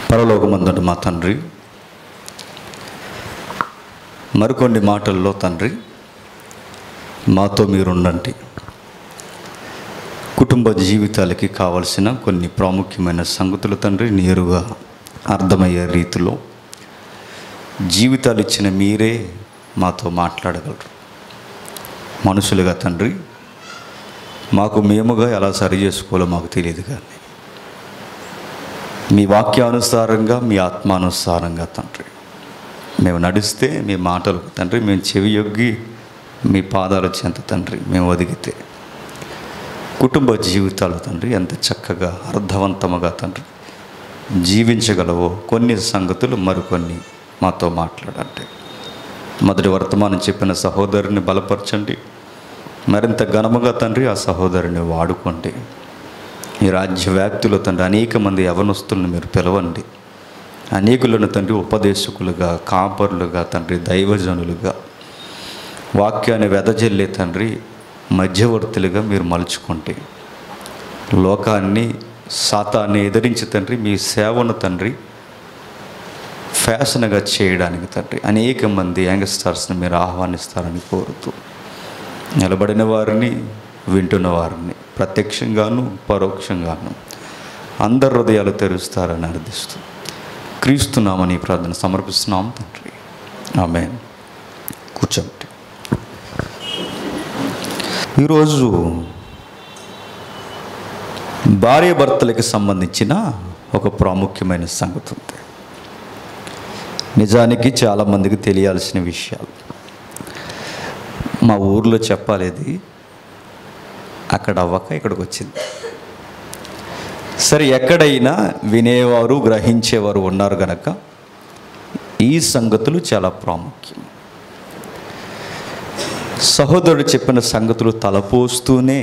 పరలోకమందుంటు మా తండ్రి మరికొన్ని మాటల్లో తండ్రి మాతో మీరుండండి కుటుంబ జీవితాలకి కావలసిన కొన్ని ప్రాముఖ్యమైన సంగతులు తండ్రి నేరుగా అర్థమయ్యే రీతిలో జీవితాలు ఇచ్చిన మీరే మాతో మాట్లాడగలరు మనుషులుగా తండ్రి మాకు మేముగా ఎలా సరి చేసుకోవాలో మాకు తెలియదు కానీ మీ వాక్యానుసారంగా మీ ఆత్మానుసారంగా తండ్రి మేము నడిస్తే మీ మాటలకు తండ్రి మేము చెవి యొగ్గి మీ పాదాల చెంత తండ్రి మేము ఒదిగితే కుటుంబ జీవితాలు తండ్రి ఎంత చక్కగా అర్థవంతముగా తండ్రి జీవించగలవో కొన్ని సంగతులు మరికొన్ని మాతో మాట్లాడండి మొదటి వర్తమానం చెప్పిన సహోదరుని బలపరచండి మరింత ఘనముగా తండ్రి ఆ సహోదరుని వాడుకోండి ఈ రాజ్య వ్యాప్తిలో తండ్రి అనేక మంది యవనస్తులను మీరు పిలవండి అనేకులను తండ్రి ఉపదేశకులుగా కాపరులుగా తండ్రి దైవజనులుగా వాక్యాన్ని వెదజల్లే తండ్రి మధ్యవర్తులుగా మీరు మలుచుకుంటే లోకాన్ని శాతాన్ని ఎదిరించి తండ్రి మీ సేవను తండ్రి ఫ్యాషన్గా చేయడానికి తండ్రి అనేక మంది యంగ్స్టర్స్ని మీరు ఆహ్వానిస్తారని కోరుతూ నిలబడిన వారిని వింటున్న వారిని ప్రత్యక్షంగాను పరోక్షంగాను అందరి హృదయాలు తెరుస్తారని అర్థిస్తూ క్రీస్తున్నామని ఈ ప్రార్థన సమర్పిస్తున్నాం తండ్రి ఆమె కూర్చోండి ఈరోజు భార్య భర్తలకి సంబంధించిన ఒక ప్రాముఖ్యమైన సంగతి ఉంది నిజానికి చాలామందికి తెలియాల్సిన విషయాలు మా ఊర్లో చెప్పాలి ఇది అక్కడ అవ్వక ఇక్కడికి వచ్చింది సరే ఎక్కడైనా వినేవారు గ్రహించేవారు ఉన్నారు గనక ఈ సంగతులు చాలా ప్రాముఖ్యం సహోదరుడు చెప్పిన సంగతులు తలపోస్తూనే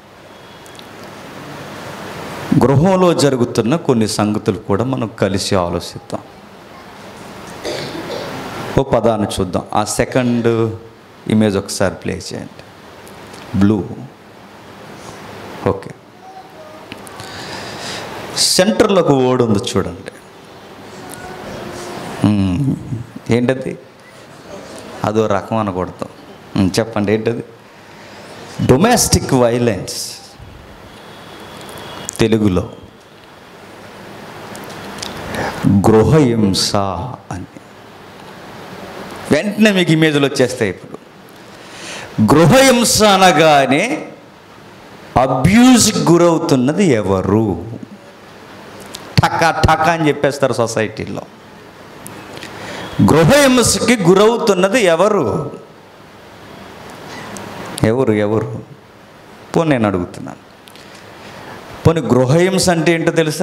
గృహంలో జరుగుతున్న కొన్ని సంగతులు కూడా మనం కలిసి ఆలోచిద్దాం ఓ పదాన్ని చూద్దాం ఆ సెకండ్ ఇమేజ్ ఒకసారి ప్లే చేయండి బ్లూ ఓకే సెంటర్లో ఒక ఓడి ఉంది చూడండి మ్మ్. ఏంటది అదో రకం అనకూడదు మ్మ్, చెప్పండి ఏంటది డొమెస్టిక్ వైలెన్స్ తెలుగులో గృహహింస అని వెంటనే మీకు ఇమేజ్లు వచ్చేస్తాయి ఇప్పుడు గృహహింస అనగానే అబ్యూజ్కి గురవుతున్నది ఎవరు టక టక అని చెప్పేస్తారు సొసైటీలో గృహహింసకి గురవుతున్నది ఎవరు ఎవరు ఎవరు పో నేను అడుగుతున్నాను పోనీ గృహహింస అంటే ఏంటో తెలుసా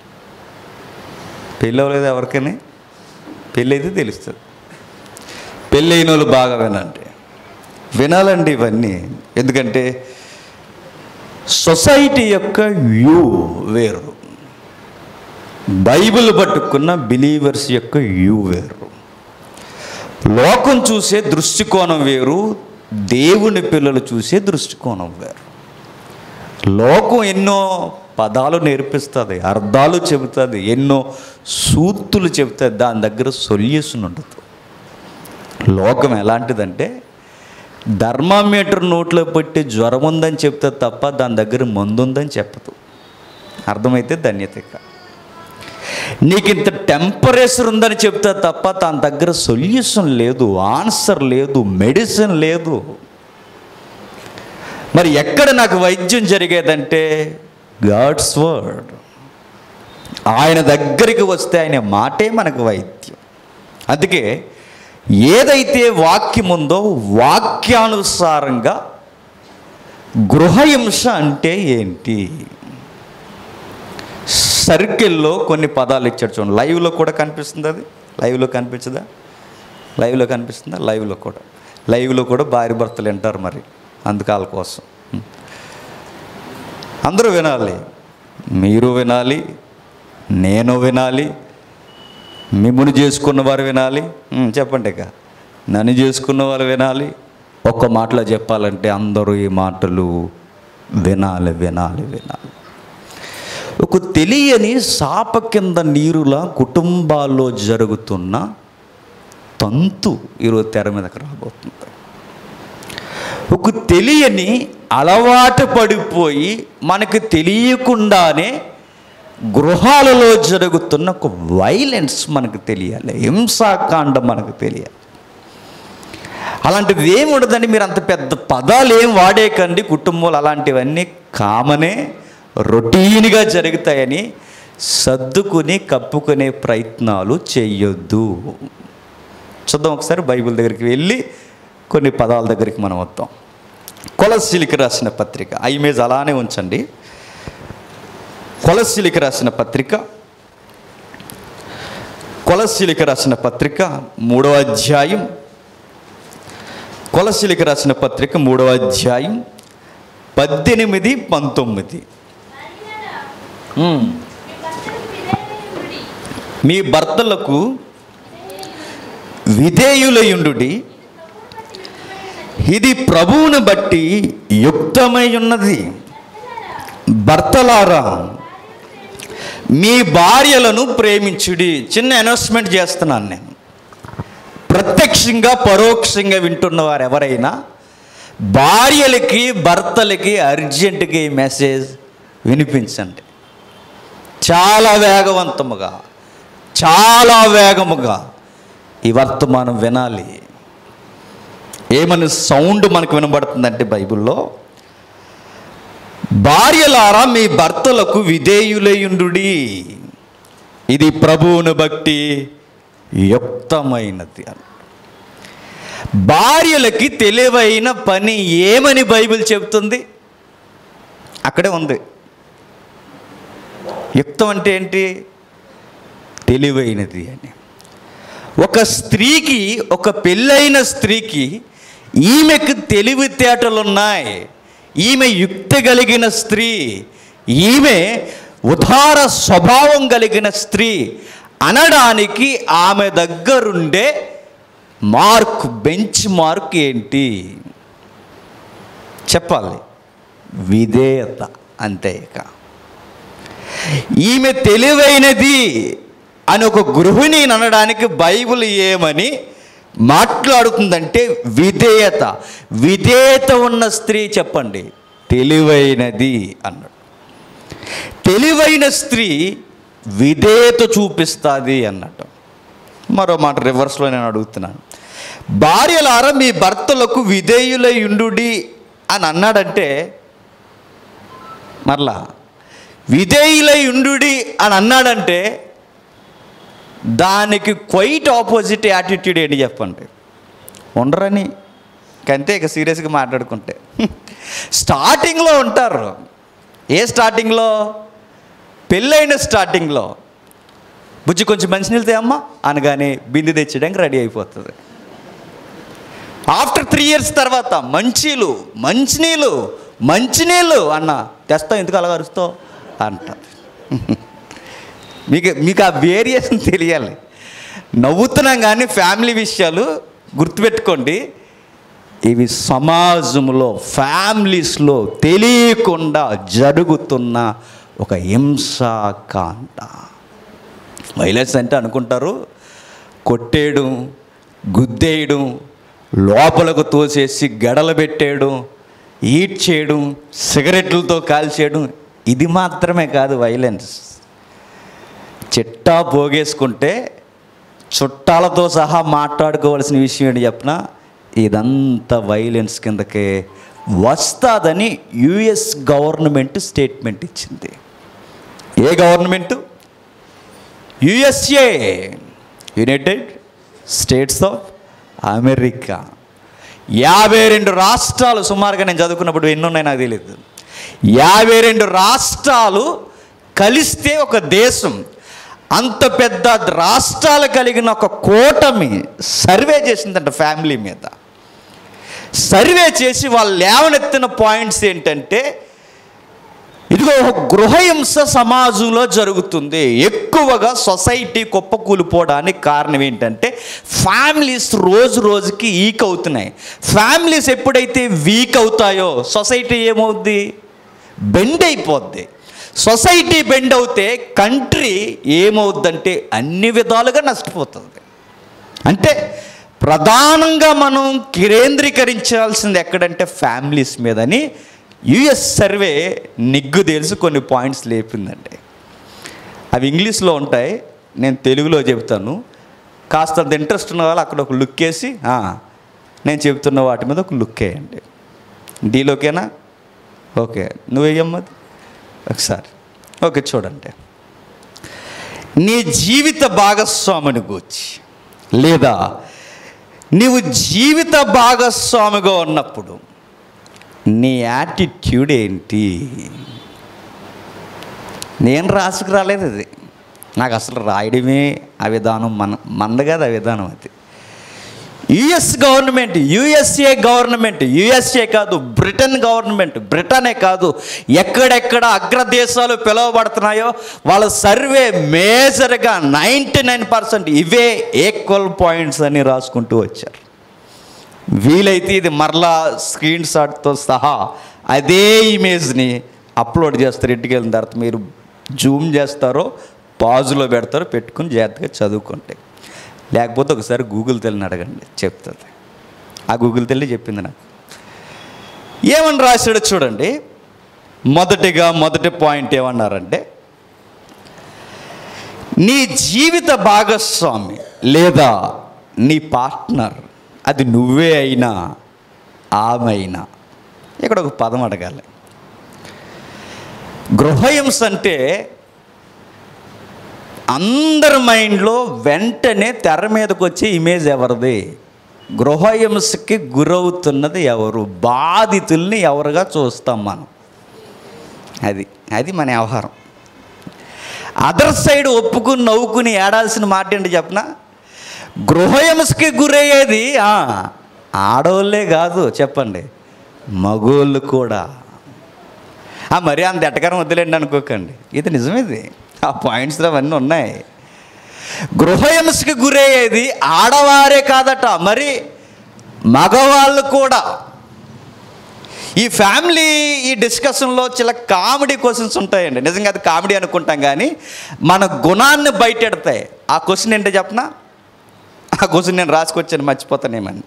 పెళ్ళి అవ్వలేదు ఎవరికైనా పెళ్ళి అయితే తెలుస్తుంది పెళ్ళి అయిన వాళ్ళు బాగా వినండి వినాలండి ఇవన్నీ ఎందుకంటే సొసైటీ యొక్క వ్యూ వేరు బైబిల్ పట్టుకున్న బిలీవర్స్ యొక్క వ్యూ వేరు లోకం చూసే దృష్టికోణం వేరు దేవుని పిల్లలు చూసే దృష్టికోణం వేరు లోకం ఎన్నో పదాలు నేర్పిస్తుంది అర్థాలు చెబుతుంది ఎన్నో సూత్తులు చెబుతుంది దాని దగ్గర సొల్యూషన్ ఉండదు లోకం ఎలాంటిదంటే ధర్మామీటర్ నోట్లో పెట్టి జ్వరం ఉందని చెప్తే తప్ప దాని దగ్గర మందు ఉందని చెప్పదు అర్థమైతే ధన్యత ఇక. నీకు ఇంత టెంపరేచర్ ఉందని చెప్తే తప్ప దాని దగ్గర సొల్యూషన్ లేదు ఆన్సర్ లేదు మెడిసిన్ లేదు మరి ఎక్కడ నాకు వైద్యం జరిగేదంటే గాడ్స్ వర్డ్ ఆయన దగ్గరికి వస్తే ఆయన మాటే మనకు వైద్యం అందుకే ఏదైతే వాక్యం ఉందో వాక్యానుసారంగా గృహహింస అంటే ఏంటి సర్కిల్లో కొన్ని పదాలు ఇచ్చాడు చూడండి లైవ్లో కూడా కనిపిస్తుంది అది లైవ్లో కనిపించదా లైవ్లో కనిపిస్తుందా లైవ్లో కూడా లైవ్లో కూడా భార్య భర్తలు వింటారు మరి అందుకు వాళ్ళ కోసం అందరూ వినాలి మీరు వినాలి నేను వినాలి మిమ్మును చేసుకున్న వారు వినాలి ఉమ్, చెప్పండి ఇక నన్ను చేసుకున్న వారు వినాలి ఒక్క మాటలో చెప్పాలంటే అందరూ ఈ మాటలు వినాలి వినాలి వినాలి ఒక తెలియని సాప కింద నీరులా కుటుంబాల్లో జరుగుతున్న తంతు ఈరోజు తెర మీదకి రాబోతుంది ఒక తెలియని అలవాటు పడిపోయి మనకు తెలియకుండానే గృహాలలో జరుగుతున్న ఒక వైలెన్స్ మనకు తెలియాలి హింసాకాండం మనకు తెలియాలి అలాంటిది ఏమి ఉండదండి మీరు అంత పెద్ద పదాలు ఏం వాడేకండి కుటుంబాలు అలాంటివన్నీ కామనే రొటీన్గా జరుగుతాయని సర్దుకుని కప్పుకునే ప్రయత్నాలు చేయొద్దు చూద్దాం ఒకసారి బైబిల్ దగ్గరికి వెళ్ళి కొన్ని పదాల దగ్గరికి మనం వద్దాం కొలసిలికి రాసిన పత్రిక ఆ ఇమేజ్ అలానే ఉంచండి కొలసిలికి రాసిన పత్రిక కొలసిలికి రాసిన పత్రిక మూడవ అధ్యాయం కొలసిలికి రాసిన పత్రిక మూడవ అధ్యాయం పద్దెనిమిది పంతొమ్మిది ఉమ్. మీ భర్తలకు విధేయులయుండుడి ఇది ప్రభువును బట్టి యుక్తమై ఉన్నది భర్తలారా మీ భార్యలను ప్రేమించుడి చిన్న అనౌన్స్మెంట్ చేస్తున్నాను నేను ప్రత్యక్షంగా పరోక్షంగా వింటున్న వారు ఎవరైనా భార్యలకి భర్తలకి అర్జెంటుగా ఈ మెసేజ్ వినిపించండి చాలా వేగవంతముగా చాలా వేగముగా ఈ వర్తమానం వినాలి ఏమని సౌండ్ మనకు వినబడుతుందంటే బైబిల్లో భార్యలారా మీ భర్తలకు విధేయులయుండుడి ఇది ప్రభువును బట్టి యుక్తమైనది అని భార్యలకి తెలివైన పని ఏమని బైబిల్ చెబుతుంది అక్కడే ఉంది యుక్తం అంటే ఏంటి తెలివైనది అని ఒక స్త్రీకి ఒక పెళ్ళైన స్త్రీకి ఈమెకు తెలివితేటలున్నాయి ఈమె యుక్తి కలిగిన స్త్రీ ఈమె ఉదార స్వభావం కలిగిన స్త్రీ అనడానికి ఆమె దగ్గరుండే మార్క్ బెంచ్ మార్క్ ఏంటి చెప్పాలి విధేయత అంతే ఇక ఈమె తెలివైనది అని ఒక గృహిణి అనడానికి బైబిల్ ఏమని మాట్లాడుతుందంటే విధేయత విధేయత ఉన్న స్త్రీ చెప్పండి తెలివైనది అన్నాడు తెలివైన స్త్రీ విధేయత చూపిస్తుంది అన్నట్టు మరో మాట రివర్స్లో నేను అడుగుతున్నాను భార్యలారా మీ భర్తలకు విధేయులై ఉండుడి అని అన్నాడంటే మరలా విధేయులై ఉండుడి అని అన్నాడంటే దానికి క్వైట్ ఆపోజిట్ యాటిట్యూడ్ ఏంటి చెప్పండి ఉండరని అంతే ఇక సీరియస్గా మాట్లాడుకుంటే స్టార్టింగ్లో ఉంటారు ఏ స్టార్టింగ్లో పెళ్ళైన స్టార్టింగ్లో బుజ్జి కొంచెం మంచినీళ్ళు తేమ్మా అనగానే బింది తెచ్చడానికి రెడీ అయిపోతుంది ఆఫ్టర్ త్రీ ఇయర్స్ తర్వాత మంచీలు మంచినీళ్ళు మంచినీళ్ళు అన్న తెస్తావు ఎందుకు అలా అరుస్తావు అంటారు మీకు మీకు ఆ వేరియేషన్ తెలియాలి నవ్వుతున్నాం కానీ ఫ్యామిలీ విషయాలు గుర్తుపెట్టుకోండి ఇవి సమాజంలో ఫ్యామిలీస్లో తెలియకుండా జరుగుతున్న ఒక హింసాకాండ వైలెన్స్ అంటే అనుకుంటారు కొట్టేయడం గుద్దేయడం లోపలకు తోసేసి గడలు పెట్టేయడం ఈట్ చేయడం సిగరెట్లతో కాల్చేయడం ఇది మాత్రమే కాదు వైలెన్స్ చిట్టా పోగేసుకుంటే చుట్టాలతో సహా మాట్లాడుకోవాల్సిన విషయం ఏంటి చెప్పిన ఇదంతా వైలెన్స్ కిందకే వస్తాదని యుఎస్ గవర్నమెంట్ స్టేట్మెంట్ ఇచ్చింది ఏ government USA United States of America యాభై రెండు రాష్ట్రాలు సుమారుగా నేను చదువుకున్నప్పుడు ఎన్ని ఉన్నాయి నాకు తెలియదు యాభై రెండు రాష్ట్రాలు కలిస్తే ఒక దేశం అంత పెద్ద రాష్ట్రాలు కలిగిన ఒక కూటమి సర్వే చేసిందంట ఫ్యామిలీ మీద సర్వే చేసి వాళ్ళు లేవనెత్తిన పాయింట్స్ ఏంటంటే ఇదిగో ఒక గృహహింస సమాజంలో జరుగుతుంది ఎక్కువగా సొసైటీ కుప్పకూలిపోవడానికి కారణం ఏంటంటే ఫ్యామిలీస్ రోజు రోజుకి వీక్ అవుతున్నాయి ఫ్యామిలీస్ ఎప్పుడైతే వీక్ అవుతాయో సొసైటీ ఏమవుద్ది బెండ్ అయిపోద్ది సొసైటీ బెండ్ అవుతే కంట్రీ ఏమవుద్దంటే అన్ని విధాలుగా నష్టపోతుంది అంటే ప్రధానంగా మనం కేంద్రీకరించాల్సింది ఎక్కడంటే ఫ్యామిలీస్ మీదని యుఎస్ సర్వే నిగ్గు తెలిసి కొన్ని పాయింట్స్ లేపిందండి అవి ఇంగ్లీష్లో ఉంటాయి నేను తెలుగులో చెప్తాను కాస్త ఇంట్రెస్ట్ ఉన్న వాళ్ళు అక్కడ ఒక లుక్ వేసి "ఆ, నేను చెప్తున్న వాటి మీద ఒక లుక్ వేయండి డీలోకేనా ఓకే నువ్వేయమ్మది ఒకసారి ఓకే చూడండి నీ జీవిత భాగస్వామిని గూర్చి లేదా నీవు జీవిత భాగస్వామిగా ఉన్నప్పుడు నీ యాటిట్యూడ్ ఏంటి నేను రాసుకురాలేదు అది నాకు అసలు రాయడమే ఆ విధానం మన మంద కాదు ఆ విధానం అది US government USA government USA కాదు బ్రిటన్ గవర్నమెంట్ బ్రిటనే కాదు ఎక్కడెక్కడ అగ్రదేశాలు పిలువబడుతున్నాయో వాళ్ళ సర్వే మేజర్గా నైంటీ నైన్ పర్సెంట్ ఇవే ఈక్వల్ పాయింట్స్ అని రాసుకుంటూ వచ్చారు వీలైతే ఇది మరలా స్క్రీన్ షాట్తో సహా అదే ఇమేజ్ని అప్లోడ్ చేస్తారు ఇంటికి వెళ్ళిన తర్వాత మీరు జూమ్ చేస్తారో పాజులో పెడతారో పెట్టుకుని జాగ్రత్తగా చదువుకుంటే లేకపోతే ఒకసారి గూగుల్ తెల్లిని అడగండి చెప్తుంది ఆ గూగుల్ తెల్లి చెప్పింది నాకు ఏమని రాశాడో చూడండి మొదటిగా మొదటి పాయింట్ ఏమన్నారంటే నీ జీవిత భాగస్వామి లేదా నీ పార్ట్నర్ అది నువ్వే అయినా ఆమె అయినా ఇక్కడ ఒక పదం అడగాలి గృహహింస అంటే అందరి మైండ్లో వెంటనే తెర మీదకి వచ్చే ఇమేజ్ ఎవరిది గృహహింసకి గురవుతున్నది ఎవరు బాధితుల్ని ఎవరుగా చూస్తాం మనం అది అది మన వ్యవహారం అదర్ సైడ్ ఒప్పుకుని నవ్వుకుని ఏడాల్సిన మాట ఏంటి చెప్పనా గృహహింసకి గురయ్యేది ఆ, ఆడవాళ్ళే కాదు చెప్పండి మగోళ్ళు కూడా ఆ, మరి అంత ఎట్టకరం వద్దులేండి అనుకోకండి ఇది నిజమేది ఆ పాయింట్స్ అవన్నీ ఉన్నాయి గృహహింసకి గురయ్యేది ఆడవారే కాదట మరి మగవాళ్ళు కూడా ఈ ఫ్యామిలీ ఈ డిస్కషన్లో చాలా కామెడీ క్వశ్చన్స్ ఉంటాయండి నిజంగా అది కామెడీ అనుకుంటాం కానీ మన గుణాన్ని బయటెడతాయి ఆ క్వశ్చన్ ఏంటో చెప్పనా ఆ క్వశ్చన్ నేను రాసుకొచ్చాను మర్చిపోతానేమని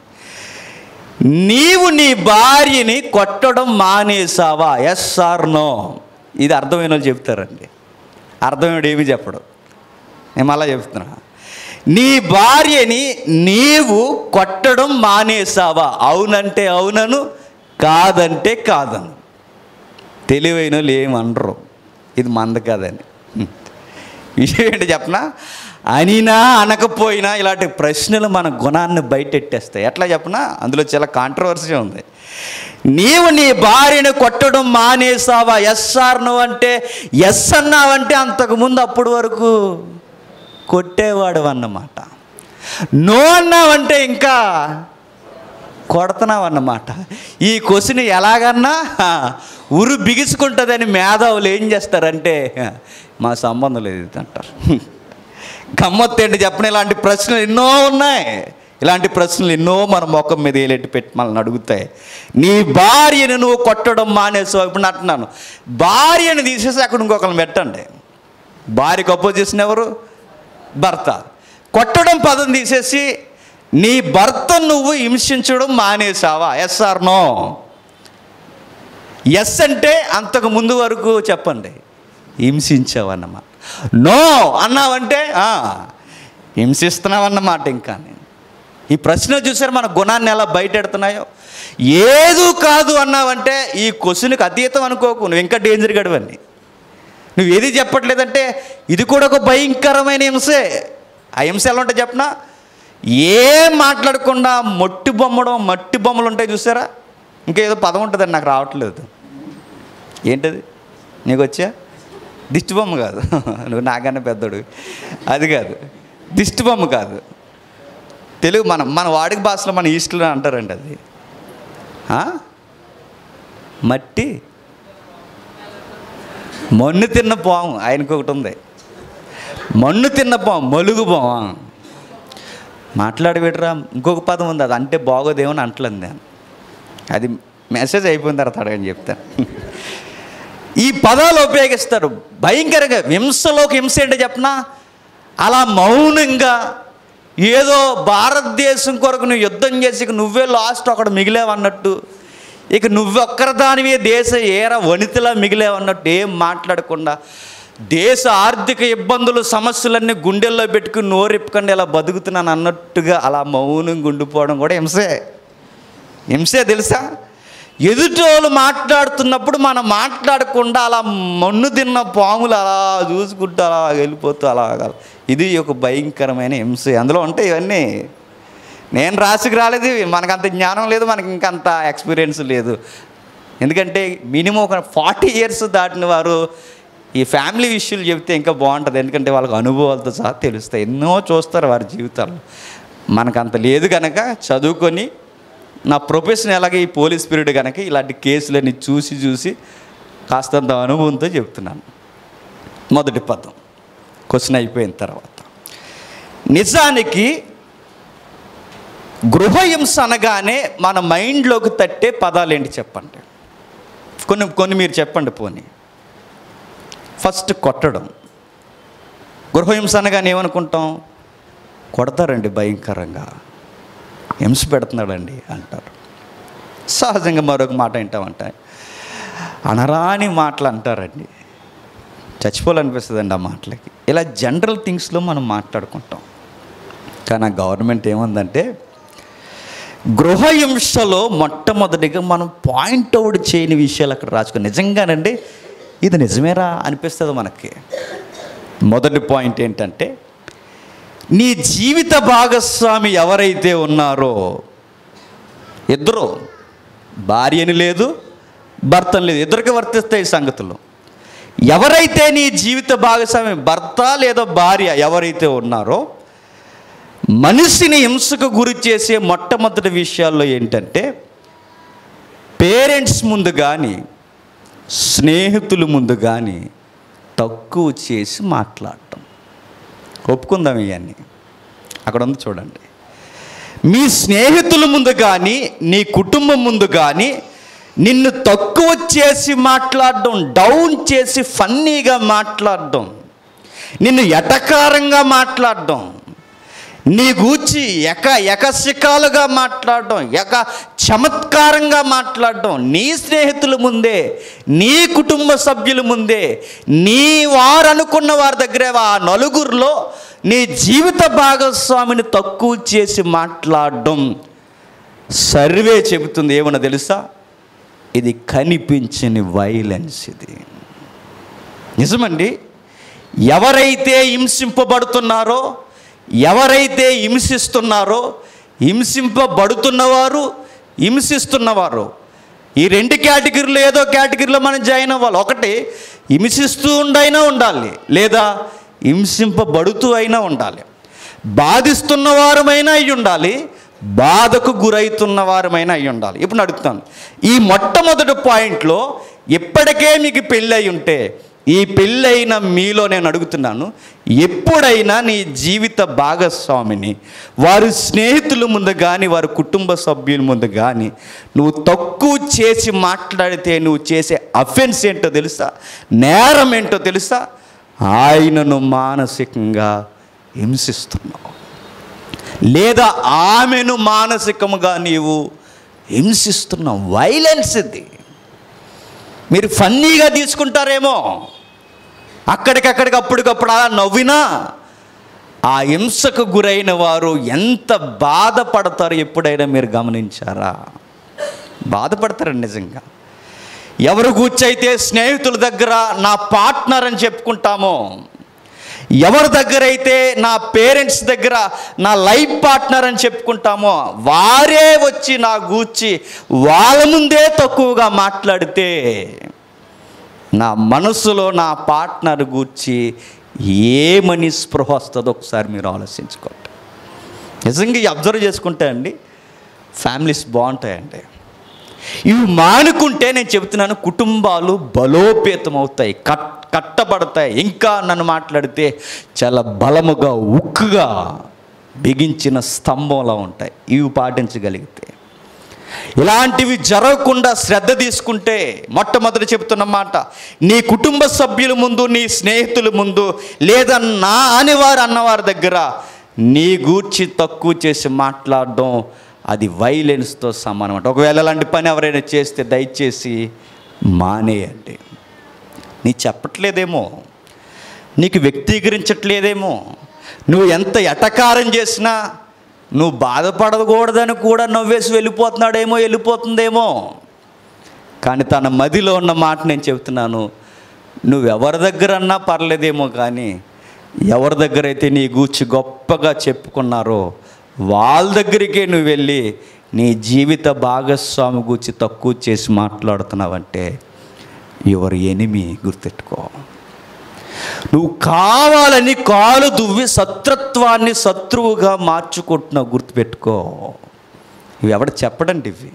నీవు నీ భార్యని కొట్టడం మానేసావా ఎస్ ఆర్ నో ఇది అర్థమైన వాళ్ళు చెప్తారండి అర్థమైనడు ఏమి చెప్పడు నేను మళ్ళా చెప్తున్నా నీ భార్యని నీవు కొట్టడం మానేసావా అవునంటే అవునను కాదంటే కాదను తెలివైన వాళ్ళు ఏమనరు ఇది మంద కాదని విషయం ఏంటి చెప్పనా అనినా అనకపోయినా ఇలాంటి ప్రశ్నలు మన గుణాన్ని బయటెట్టేస్తాయి ఎట్లా చెప్పనా అందులో చాలా కాంట్రవర్సీ ఉంది నీవు నీ భార్యను కొట్టడం మానేసావా ఎస్ ఆర్ నువ్వు అంటే ఎస్ అన్నావంటే అంతకుముందు అప్పుడు వరకు కొట్టేవాడు అన్నమాట నో అన్నావంటే ఇంకా కొడుతున్నావు అన్నమాట ఈ క్వశ్చన్ ఎలాగన్నా ఉరు బిగుసుకుంటుందని మేధావులు ఏం చేస్తారంటే మా సంబంధం లేదు ఇది అంటారు గమ్మత్తు ఏంటి చెప్పని ఇలాంటి ప్రశ్నలు ఎన్నో ఉన్నాయి ఇలాంటి ప్రశ్నలు ఎన్నో మన ముఖం మీద ఏలెట్టి పెట్టి మనల్ని అడుగుతాయి నీ భార్యను నువ్వు కొట్టడం మానేసావు ఇప్పుడు నేను అంటున్నాను భార్యను తీసేసి అక్కడ ఇంకొకరిని పెట్టండి భార్యకు అపోజిషన్ ఎవరు భర్త కొట్టడం పదం తీసేసి నీ భర్త నువ్వు హింసించడం మానేసావా ఎస్ ఆర్ నో ఎస్ అంటే అంతకు ముందు వరకు చెప్పండి హింసించావన్నమాట నో అన్నావంటే "ఆ, హింసిస్తున్నావన్నమాట ఇంకా ఈ ప్రశ్న చూసారు మన గుణాన్ని ఎలా బయటెడుతున్నాయో ఏదు కాదు అన్నావంటే ఈ క్వశ్చన్కి అతీతం అనుకోకు నువ్వు ఇంకా డేంజర్ గడవని నువ్వు ఏది చెప్పట్లేదంటే ఇది కూడా ఒక భయంకరమైన హింసే ఆ హింస ఎలా ఉంటుంది చెప్పనా ఏం మాట్లాడకుండా మట్టి బొమ్మడం మట్టి బొమ్మలు ఉంటాయి చూసారా ఇంకేదో పదం ఉంటుందండి నాకు రావట్లేదు ఏంటది నీకు వచ్చా దిష్టి బొమ్మ కాదు నువ్వు నాకన్నా పెద్దోడు అది కాదు దిష్టి బొమ్మ కాదు తెలుగు మన మన వాడికి భాషలో మన ఈస్ట్లో అంటారండి అది ఆ? మట్టి మన్ను తిన్న పాము ఆయనకు ఒకటి ఉంది మన్ను తిన్న పాము మలుగు పాము మాట్లాడబెట్టరా ఇంకొక పదం ఉంది అది అంటే బాగోదేమని అంటలేదు నేను అది మెసేజ్ అయిపోయిన తర్వాత అడగని చెప్తాను ఈ పదాలు ఉపయోగిస్తారు భయంకరంగా హింసలోకి హింస ఏంటో చెప్పనా అలా మౌనంగా ఏదో భారతదేశం కొరకు నువ్వు యుద్ధం చేసి ఇక నువ్వే లాస్ట్ అక్కడ మిగిలేవన్నట్టు ఇక నువ్వొక్కరి దానివే దేశ ఏర వనితలా మిగిలేవన్నట్టు ఏం మాట్లాడకుండా దేశ ఆర్థిక ఇబ్బందులు సమస్యలన్నీ గుండెల్లో పెట్టుకుని నోరెప్పుకుండా ఇలా బతుకుతున్నాను అన్నట్టుగా అలా మౌనంగా ఉండిపోవడం కూడా హింసే హింసే తెలుసా ఎదుటోళ్ళు మాట్లాడుతున్నప్పుడు మనం మాట్లాడకుండా అలా మన్ను తిన్న పాములు అలా చూసుకుంటూ అలా వెళ్ళిపోతూ అలా ఇది ఒక భయంకరమైన హింస అందులో ఉంటాయి ఇవన్నీ నేను రాసుకు రాలేదు మనకంత జ్ఞానం లేదు మనకి ఇంకంత ఎక్స్పీరియన్స్ లేదు ఎందుకంటే మినిమం ఒక ఫార్టీ ఇయర్స్ దాటిన వారు ఈ ఫ్యామిలీ విషయాలు చెప్తే ఇంకా బాగుంటుంది ఎందుకంటే వాళ్ళకి అనుభవాలతో సహా తెలుస్తాయి ఎన్నో చూస్తారు వారి జీవితాల్లో మనకంత లేదు కనుక చదువుకొని నా ప్రొఫెషన్ ఎలాగే ఈ పోలీస్ పీరియడ్ కనుక ఇలాంటి కేసులన్నీ చూసి చూసి కాస్తంత అనుభవంతో చెప్తున్నాను మొదటి పదం క్వశ్చన్ అయిపోయిన తర్వాత నిజానికి గృహహింస అనగానే మన మైండ్లోకి తట్టే పదాలు ఏంటి చెప్పండి కొన్ని కొన్ని మీరు చెప్పండి పోనీ ఫస్ట్ కొట్టడం గృహహింస అనగానే ఏమనుకుంటాం కొడతారండి భయంకరంగా హింస పెడుతున్నాడండి అంటారు సహజంగా మరొక మాట వింటామంటే అనరాని మాటలు అంటారండి చచ్చిపోవాలనిపిస్తుందండి ఆ మాటలకి ఇలా జనరల్ థింగ్స్లో మనం మాట్లాడుకుంటాం కానీ ఆ గవర్నమెంట్ ఏముందంటే గృహహింసలో మొట్టమొదటిగా మనం పాయింట్ అవుట్ చేయని విషయాలు అక్కడ రాసుకుని నిజంగానండి ఇది నిజమేరా అనిపిస్తుంది మనకి మొదటి పాయింట్ ఏంటంటే నీ జీవిత భాగస్వామి ఎవరైతే ఉన్నారో ఇద్దరు భార్యని లేదు భర్తని లేదు ఇద్దరికి వర్తిస్తాయి ఈ సంగతులు ఎవరైతే నీ జీవిత భాగస్వామి భర్త లేదా భార్య ఎవరైతే ఉన్నారో మనిషిని హింసకు గురి చేసే మొట్టమొదటి విషయాల్లో ఏంటంటే పేరెంట్స్ ముందు కానీ స్నేహితుల ముందు కానీ తక్కువ చేసి మాట్లాడటం ఒప్పుకుందాం ఇవన్నీ అక్కడ ఉంది చూడండి మీ స్నేహితుల ముందు కానీ నీ కుటుంబం ముందు కానీ నిన్ను తక్కువ చేసి మాట్లాడడం డౌన్ చేసి ఫన్నీగా మాట్లాడడం నిన్ను ఎటకారంగా మాట్లాడడం నీ గూర్చి ఎక ఎకశికాలుగా మాట్లాడడం ఎక చమత్కారంగా మాట్లాడడం నీ స్నేహితుల ముందే నీ కుటుంబ సభ్యుల ముందే నీ వారు అనుకున్న వారి దగ్గరే ఆ నలుగురిలో నీ జీవిత భాగస్వామిని తక్కువ చేసి మాట్లాడడం సర్వే చెబుతుంది ఏమన్నా తెలుసా ఇది కనిపించని వైలెన్స్ ఇది నిజమండి ఎవరైతే హింసింపబడుతున్నారో ఎవరైతే హింసిస్తున్నారో హింసింపబడుతున్నవారు హింసిస్తున్నవారు ఈ రెండు కేటగిరీలో ఏదో కేటగిరీలో మనం జాయిన్ అవ్వాలి ఒకటి హింసిస్తూ ఉండైనా ఉండాలి లేదా హింసింపబడుతూ అయినా ఉండాలి బాధిస్తున్న వారమైనా అయి ఉండాలి బాధకు గురైతున్న వారమైనా అయి ఉండాలి ఇప్పుడు అడుగుతాను ఈ మొట్టమొదటి పాయింట్లో ఇప్పటికే మీకు పెళ్ళి అయి ఉంటే ఈ పెళ్ళైన మీలో నేను అడుగుతున్నాను ఎప్పుడైనా నీ జీవిత భాగస్వామిని వారి స్నేహితుల ముందు కానీ వారి కుటుంబ సభ్యుల ముందు కానీ నువ్వు తక్కువ చేసి మాట్లాడితే నువ్వు చేసే అఫెన్స్ ఏంటో తెలుసా నేరం ఏంటో తెలుసా ఆయనను మానసికంగా హింసిస్తున్నావు లేదా ఆమెను మానసికముగా నీవు హింసిస్తున్నావు వైలెన్స్ ఇది మీరు ఫన్నీగా తీసుకుంటారేమో అక్కడికక్కడికి అప్పటికప్పుడు అలా నవ్వినా ఆ హింసకు గురైన వారు ఎంత బాధపడతారో ఎప్పుడైనా మీరు గమనించారా బాధపడతారండి నిజంగా ఎవరు కూర్చైతే స్నేహితుల దగ్గర నా పార్ట్నర్ అని చెప్పుకుంటామో ఎవరి దగ్గర అయితే నా పేరెంట్స్ దగ్గర నా లైఫ్ పార్ట్నర్ అని చెప్పుకుంటామో వారే వచ్చి నా గూర్చి వాళ్ళ ముందే తక్కువగా మాట్లాడితే నా మనసులో నా పార్ట్నర్ గూర్చి ఏమని స్పృహ వస్తుందో ఒకసారి మీరు ఆలోచించుకోండి నిజంగా ఈ అబ్జర్వ్ చేసుకుంటే అండి ఫ్యామిలీస్ బాగుంటాయండి ఇవి మానుకుంటే నేను చెబుతున్నాను కుటుంబాలు బలోపేతం అవుతాయి కట్ కట్టబడతాయి ఇంకా నన్ను మాట్లాడితే చాలా బలముగా ఉక్కుగా బిగించిన స్తంభంలా ఉంటాయి ఇవి పాటించగలిగితే ఇలాంటివి జరగకుండా శ్రద్ధ తీసుకుంటే మొట్టమొదటి చెప్తున్న మాట నీ కుటుంబ సభ్యుల ముందు నీ స్నేహితుల ముందు లేదా నా అనివారు అన్నవారి దగ్గర నీ గూర్చి తక్కువ చేసి మాట్లాడడం అది వైలెన్స్తో సమానం అంట ఒకవేళ అలాంటి పని ఎవరైనా చేస్తే దయచేసి మానేయండి నీ చెప్పట్లేదేమో నీకు వ్యక్తీకరించట్లేదేమో నువ్వు ఎంత ఎటకారం చేసినా నువ్వు బాధపడకూడదని కూడా నవ్వేసి వెళ్ళిపోతున్నాడేమో వెళ్ళిపోతుందేమో కానీ తన మదిలో ఉన్న మాట నేను చెబుతున్నాను నువ్వెవరి దగ్గర అన్నా పర్లేదేమో కానీ ఎవరి దగ్గర అయితే నీ గూర్చి గొప్పగా చెప్పుకున్నారో వాళ్ళ దగ్గరికే నువ్వు వెళ్ళి నీ జీవిత భాగస్వామి గూర్చి తక్కువ చేసి మాట్లాడుతున్నావంటే యువర్ ఎనిమి గుర్తెట్టుకో నువ్వు కావాలని కాలు దువ్వి శత్రుత్వాన్ని శత్రువుగా మార్చుకుంటున్నావు గుర్తుపెట్టుకో ఇవి ఎవడు చెప్పడండి ఇవి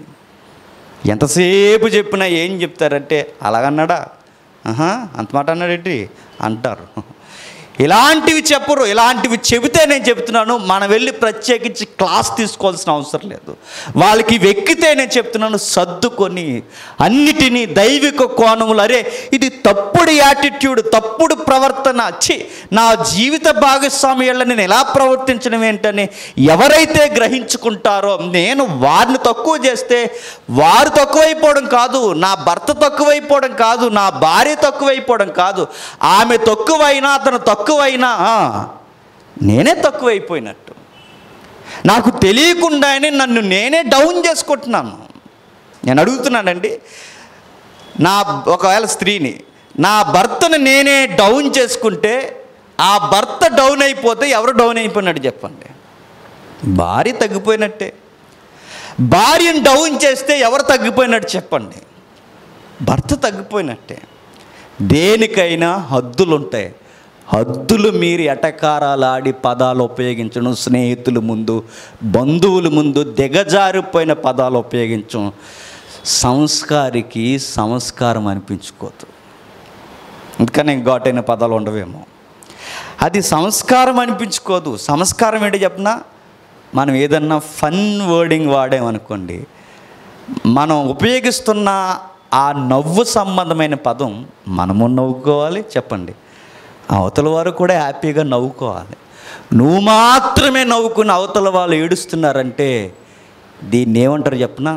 ఎంతసేపు చెప్పినా ఏం చెప్తారంటే అలాగన్నాడా ఆహా అంత మాట అన్నాడేంటి అంటారు ఇలాంటివి చెప్పరు ఇలాంటివి చెబితే నేను చెప్తున్నాను మనం వెళ్ళి ప్రత్యేకించి క్లాస్ తీసుకోవాల్సిన అవసరం లేదు వాళ్ళకి ఇవి ఎక్కితే నేను చెప్తున్నాను సర్దుకొని అన్నిటినీ దైవిక కోణములు అరే ఇది తప్పుడు యాటిట్యూడ్ తప్పుడు ప్రవర్తన చి నా జీవిత భాగస్వామ్యాలను నేను ఎలా ప్రవర్తించడం ఏంటని ఎవరైతే గ్రహించుకుంటారో నేను వారిని తక్కువ చేస్తే వారు తక్కువైపోవడం కాదు నా భర్త తక్కువైపోవడం కాదు నా భార్య తక్కువైపోవడం కాదు ఆమె తక్కువైనా అతను తక్కువైనా ఆ, నేనే తక్కువైపోయినట్టు నాకు తెలియకుండానే నన్ను నేనే డౌన్ చేసుకుంటున్నాను నేను అడుగుతున్నానండి నా ఒకవేళ స్త్రీని నా భర్తను నేనే డౌన్ చేసుకుంటే ఆ భర్త డౌన్ అయిపోతే ఎవరు డౌన్ అయిపోయినట్టు చెప్పండి భార్య తగ్గిపోయినట్టే భార్యను డౌన్ చేస్తే ఎవరు తగ్గిపోయినట్టు చెప్పండి భర్త తగ్గిపోయినట్టే దేనికైనా హద్దులు ఉంటాయి హద్దులు మీరు ఎటకారాలాడి పదాలు ఉపయోగించడం స్నేహితుల ముందు బంధువుల ముందు దిగజారిపోయిన పదాలు ఉపయోగించడం సంస్కారికి సంస్కారం అనిపించుకోదు అందుకని ఘాటైన పదాలు ఉండవేమో అది సంస్కారం అనిపించుకోదు సంస్కారం ఏంటి చెప్పనా మనం ఏదన్నా ఫన్ వర్డింగ్ వాడామనుకోండి మనం ఉపయోగిస్తున్న ఆ నవ్వు సంబంధమైన పదం మనము నవ్వుకోవాలి చెప్పండి అవతల వారు కూడా హ్యాపీగా నవ్వుకోవాలి నువ్వు మాత్రమే నవ్వుకుని అవతల వాళ్ళు ఏడుస్తున్నారంటే దీన్ని ఏమంటారు చెప్పనా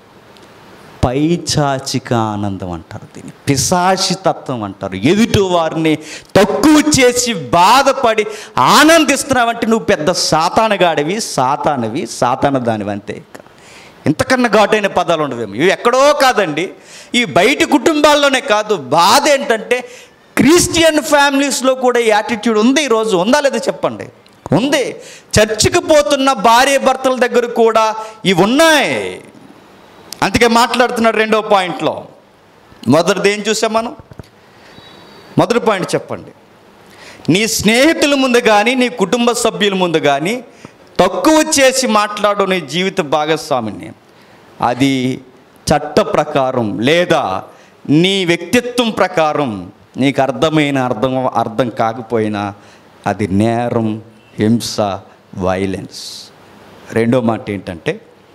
పైచాచిక ఆనందం అంటారు దీన్ని పిశాచి తత్వం అంటారు ఎదుటి వారిని తక్కువ చేసి బాధపడి ఆనందిస్తున్నావంటే నువ్వు పెద్ద సాతానగాడివి సాతానవి సాతాన దానివి అంతే ఇక ఇంతకన్నా ఘాటైన పదాలు ఉండవేమో ఇవి ఎక్కడో కాదండి ఈ బయటి కుటుంబాల్లోనే కాదు బాధ ఏంటంటే క్రిస్టియన్ ఫ్యామిలీస్లో కూడా ఈ యాటిట్యూడ్ ఉంది ఈరోజు ఉందా లేదా చెప్పండి ఉంది చర్చికి పోతున్న భార్య భర్తల దగ్గర కూడా ఇవి ఉన్నాయి అందుకే మాట్లాడుతున్నాడు రెండో పాయింట్లో మొదటిది ఏం చూసాం మనం మొదటి పాయింట్ చెప్పండి నీ స్నేహితుల ముందు కానీ నీ కుటుంబ సభ్యుల ముందు కానీ తక్కువ చేసి మాట్లాడు నీ జీవిత భాగస్వామిని అది చట్ట ప్రకారం లేదా నీ వ్యక్తిత్వం ప్రకారం నీకు అర్థమైన అర్థం అర్థం కాకపోయినా అది నేరం హింస వైలెన్స్ రెండో మాట ఏంటంటే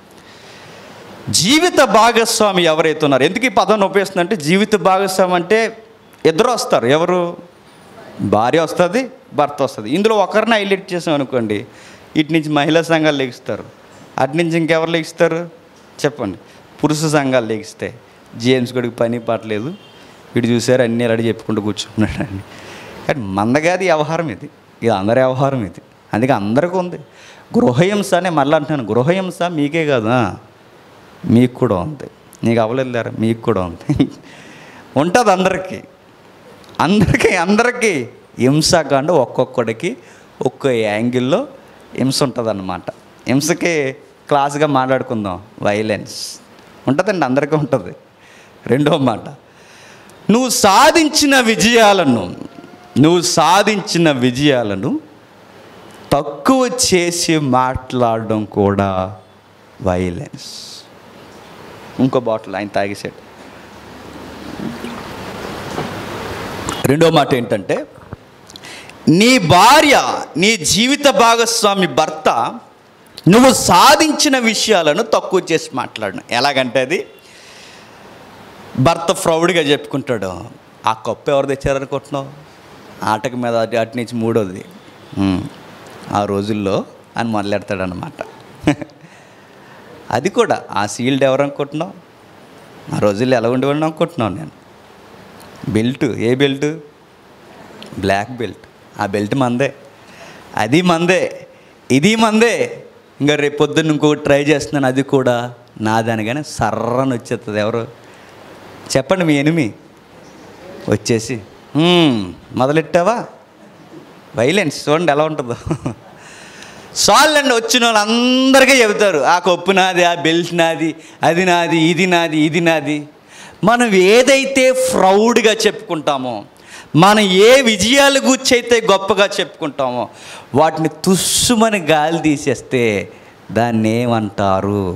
జీవిత భాగస్వామి ఎవరైతే ఉన్నారో ఎందుకు ఈ పదం ఉపయోగిస్తుందంటే జీవిత భాగస్వామి అంటే ఇద్దరు వస్తారు ఎవరు భార్య వస్తుంది భర్త వస్తుంది ఇందులో ఒకరిని హైలైట్ చేసాం అనుకోండి ఇటు నుంచి మహిళా సంఘాలు లెగిస్తారు అటు నుంచి ఇంకెవరు లెగిస్తారు చెప్పండి పురుష సంఘాలు లెగిస్తాయి జేమ్స్ గడికి పని పట్టలేదు వీడు చూసారు అన్నీ రెడీ చెప్పుకుంటూ కూర్చుంటున్నాడండి కానీ మందగాది వ్యవహారం ఇది ఇది అందరి వ్యవహారం ఇది అందుకే అందరికీ ఉంది గృహహింస అనే మళ్ళీ అంటున్నాను గృహహింస మీకే కాదు ఆ. మీకు కూడా ఉంది నీకు అవ్వలేదు లేరా మీకు కూడా ఉంది ఉంటుంది అందరికీ అందరికీ అందరికీ హింసకాండ ఒక్కొక్కడికి ఒక్కో యాంగిల్లో హింస ఉంటుంది అన్నమాట హింసకి క్లాస్గా మాట్లాడుకుందాం వైలెన్స్ ఉంటుందండి అందరికీ ఉంటుంది రెండో మాట నువ్వు సాధించిన విజయాలను నువ్వు సాధించిన విజయాలను తక్కువ చేసి మాట్లాడడం కూడా వైలెన్స్ ఇంకో బాటిల్ ఆయన తాగేసాడు రెండో మాట ఏంటంటే నీ భార్య నీ జీవిత భాగస్వామి భర్త నువ్వు సాధించిన విషయాలను తక్కువ చేసి మాట్లాడను ఎలాగంటే అది భర్త ప్రౌడ్గా చెప్పుకుంటాడు ఆ కప్పు ఎవరు తెచ్చారనుకుంటున్నావు ఆటక మీద అటు అటు నుంచి మూడోది ఉమ్, ఆ రోజుల్లో అని మొదలెడతాడనమాట అది కూడా ఆ సీల్డ్ ఎవరు అనుకుంటున్నావు ఆ రోజుల్లో ఎలా ఉండేవాడిని అనుకుంటున్నావు నేను బెల్ట్ ఏ బెల్ట్ బ్లాక్ బెల్ట్ ఆ బెల్ట్ మందే అది మందే ఇది మందే ఇంకా రేపు పొద్దున్న ఇంకొకటి ట్రై చేస్తున్నాను అది కూడా నాదనగానే సర్రని వచ్చేస్తుంది ఎవరు చెప్పండి మీ ఎనిమి వచ్చేసి "హ్మ్, మొదలెట్టావా వైలెన్స్ చూడండి ఎలా ఉంటుందో సాల్లండి వచ్చిన వాళ్ళందరికీ చెబుతారు ఆ కప్పు నాది ఆ బెల్ట్ నాది అది నాది ఇది నాది ఇది నాది మనం ఏదైతే ప్రౌడ్గా చెప్పుకుంటామో మనం ఏ విజయాల గురించి అయితే గొప్పగా చెప్పుకుంటామో వాటిని తుస్సుమని గాలి తీసేస్తే దాన్ని ఏమంటారు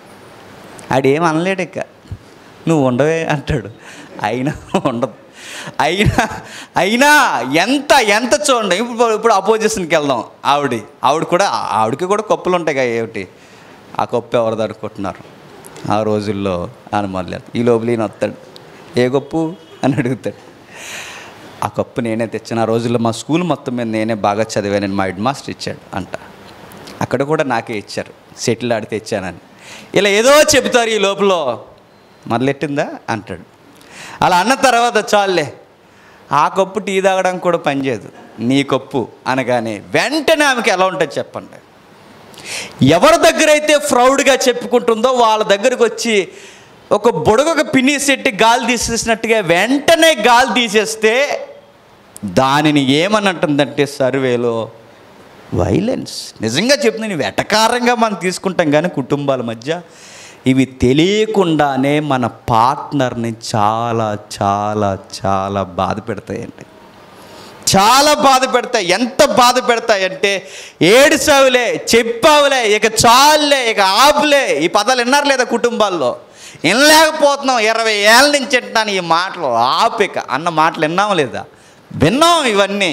ఆడేం అనలేడు ఇక నువ్వు ఉండవే అంటాడు అయినా ఉండదు అయినా అయినా ఎంత ఎంత చూడండి ఇప్పుడు ఇప్పుడు అపోజిషన్కి వెళ్దాం ఆవిడ ఆవిడ కూడా ఆవిడకి కూడా కప్పులు ఉంటాయి కదా ఏమిటి ఆ కప్పు ఎవరిది అనుకుంటున్నారు ఆ రోజుల్లో ఆయన మొదలు ఈ లోపల ఈయన వస్తాడు ఏ కప్పు అని అడుగుతాడు ఆ కప్పు నేనే తెచ్చాను ఆ రోజుల్లో మా స్కూల్ మొత్తం మీద నేనే బాగా చదివానని మా హెడ్ మాస్టర్ ఇచ్చాడు అంట అక్కడ కూడా నాకే ఇచ్చారు సెటిల్ ఆడితే ఇచ్చానని ఇలా ఏదో చెబుతారు ఈ లోపల మొదలెట్టిందా అంటాడు అలా అన్న తర్వాత చాలులే ఆ కప్పు టీ తాగడానికి కూడా పనిచేయదు నీ కప్పు అనగానే వెంటనే ఆమెకి ఎలా ఉంటుంది చెప్పండి ఎవరి దగ్గర అయితే ప్రౌడ్గా చెప్పుకుంటుందో వాళ్ళ దగ్గరకు వచ్చి ఒక బుడగొక పిన్ని సెట్టి గాలి తీసేసినట్టుగా వెంటనే గాలి తీసేస్తే దానిని ఏమని అంటుందంటే సర్వేలో వైలెన్స్ నిజంగా చెప్తున్నాను ఇవి వెటకారంగా మనం తీసుకుంటాం కానీ కుటుంబాల మధ్య ఇవి తెలియకుండానే మన పార్ట్నర్ని చాలా చాలా చాలా బాధ పెడతాయండి చాలా బాధ పెడతాయి ఎంత బాధ పెడతాయంటే ఏడుసావులే చెప్పావులే ఇక చాలులే ఇక ఆపులే ఈ పదాలు విన్నారు లేదా కుటుంబాల్లో వినలేకపోతున్నాం ఇరవై ఏళ్ళ నుంచి వింటున్నాను ఈ మాటలు ఆపిక అన్న మాటలు విన్నాం లేదా విన్నాం ఇవన్నీ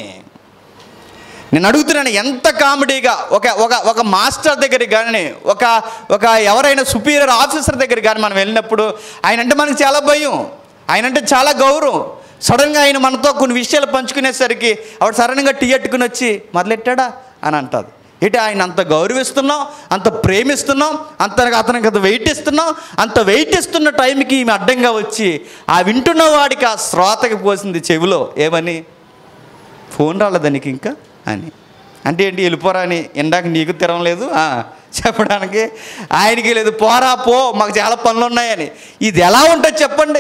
నేను అడుగుతున్నాను ఎంత కామెడీగా ఒక ఒక ఒక మాస్టర్ దగ్గరికి కానీ ఒక ఒక ఎవరైనా సుపీరియర్ ఆఫీసర్ దగ్గర కానీ మనం వెళ్ళినప్పుడు ఆయన అంటే మనకు చాలా భయం ఆయన అంటే చాలా గౌరవం సడన్గా ఆయన మనతో కొన్ని విషయాలు పంచుకునేసరికి ఆవిడ సడన్గా టీ ఎట్టుకుని వచ్చి మొదలెట్టాడా అని అంటుంది ఇటు ఆయన అంత గౌరవిస్తున్నాం అంత ప్రేమిస్తున్నాం అంత అతనికి అంత వెయిట్ ఇస్తున్నాం అంత వెయిట్ ఇస్తున్న టైంకి ఈమె అడ్డంగా వచ్చి ఆ వింటున్న వాడికి ఆ శ్రోతకి పోసింది చెవిలో ఏమని ఫోన్ రాలేదా నీకు ఇంకా అని అంటే ఏంటి వెళ్ళిపోరా అని ఇందాక నీకు తిరం లేదు ఆ, చెప్పడానికి ఆయనకి లేదు పోరా పో మాకు చాలా పనులు ఉన్నాయని ఇది ఎలా ఉంటుంది చెప్పండి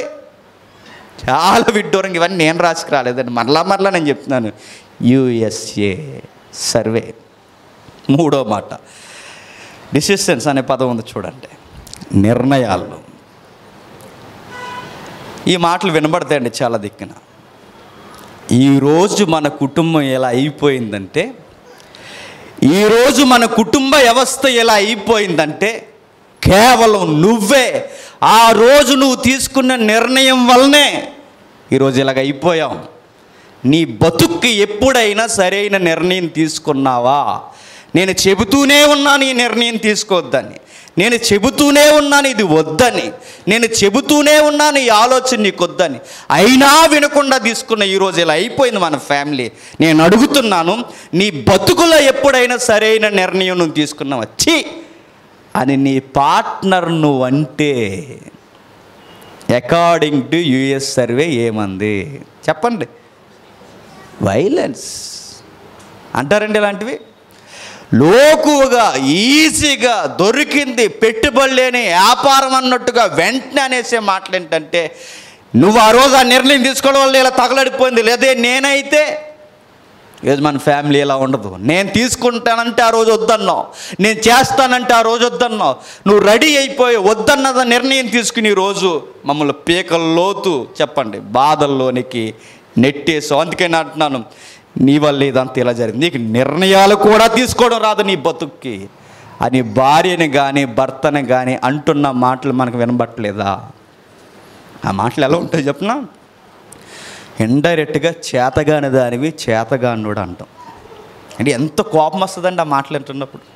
చాలా విడ్డూరంగా ఇవన్నీ నేను రాసుకు రాలేదండి మరలా మరలా నేను చెప్తున్నాను యుఎస్ఏ సర్వే మూడో మాట డిసిషన్స్ అనే పదం ఉంది చూడండి నిర్ణయాలు ఈ మాటలు వినబడతాయండి చాలా దిక్కున ఈరోజు మన కుటుంబం ఎలా అయిపోయిందంటే ఈరోజు మన కుటుంబ వ్యవస్థ ఎలా అయిపోయిందంటే కేవలం నువ్వే ఆ రోజు నువ్వు తీసుకున్న నిర్ణయం వల్లనే ఈరోజు ఇలాగ అయిపోయావు నీ బతుక్కి ఎప్పుడైనా సరైన నిర్ణయం తీసుకున్నావా నేను చెబుతూనే ఉన్నాను ఈ నిర్ణయం తీసుకోవద్దని నేను చెబుతూనే ఉన్నాను ఇది వద్దని నేను చెబుతూనే ఉన్నాను ఈ ఆలోచన నీకు వద్దని అయినా వినకుండా తీసుకున్న ఈరోజు ఇలా అయిపోయింది మన ఫ్యామిలీ నేను అడుగుతున్నాను నీ బతుకులో ఎప్పుడైనా సరైన నిర్ణయం నువ్వు తీసుకున్నావు వచ్చి అని నీ పార్ట్నర్ నువ్వు అంటే అకార్డింగ్ టు యుఎస్ సర్వే ఏమంది చెప్పండి వైలెన్స్ అంటారండి ఇలాంటివి లోకువగా ఈజీగా దొరికింది పెట్టుబడి లేని వ్యాపారం అన్నట్టుగా వెంటనే అనేసే మాటలు ఏంటంటే నువ్వు ఆ రోజు ఆ నిర్ణయం తీసుకోవడం వల్ల ఇలా తగలడిపోయింది లేదే నేనైతే ఈరోజు మన ఫ్యామిలీ ఇలా ఉండదు నేను తీసుకుంటానంటే ఆ రోజు వద్దన్నావు నేను చేస్తానంటే ఆ రోజు వద్దన్నావు నువ్వు రెడీ అయిపోయి వద్దన్నద నిర్ణయం తీసుకుని ఈ రోజు మమ్మల్ని పీకల లోతు చెప్పండి బాధల్లోనికి నెట్టేసావు అందుకే నేను అంటున్నాను నీ వల్ల ఇదంతా ఇలా జరిగింది నీకు నిర్ణయాలు కూడా తీసుకోవడం రాదు నీ బతుక్కి అని భార్యని కానీ భర్తని కానీ అంటున్న మాటలు మనకు వినబట్టలేదా ఆ మాటలు ఎలా ఉంటాయి చెప్పనా ఇండైరెక్ట్గా చేతగాని దానివి చేతగానుడు అంటాం అంటే ఎంత కోపం వస్తుందండి ఆ మాటలు వింటున్నప్పుడు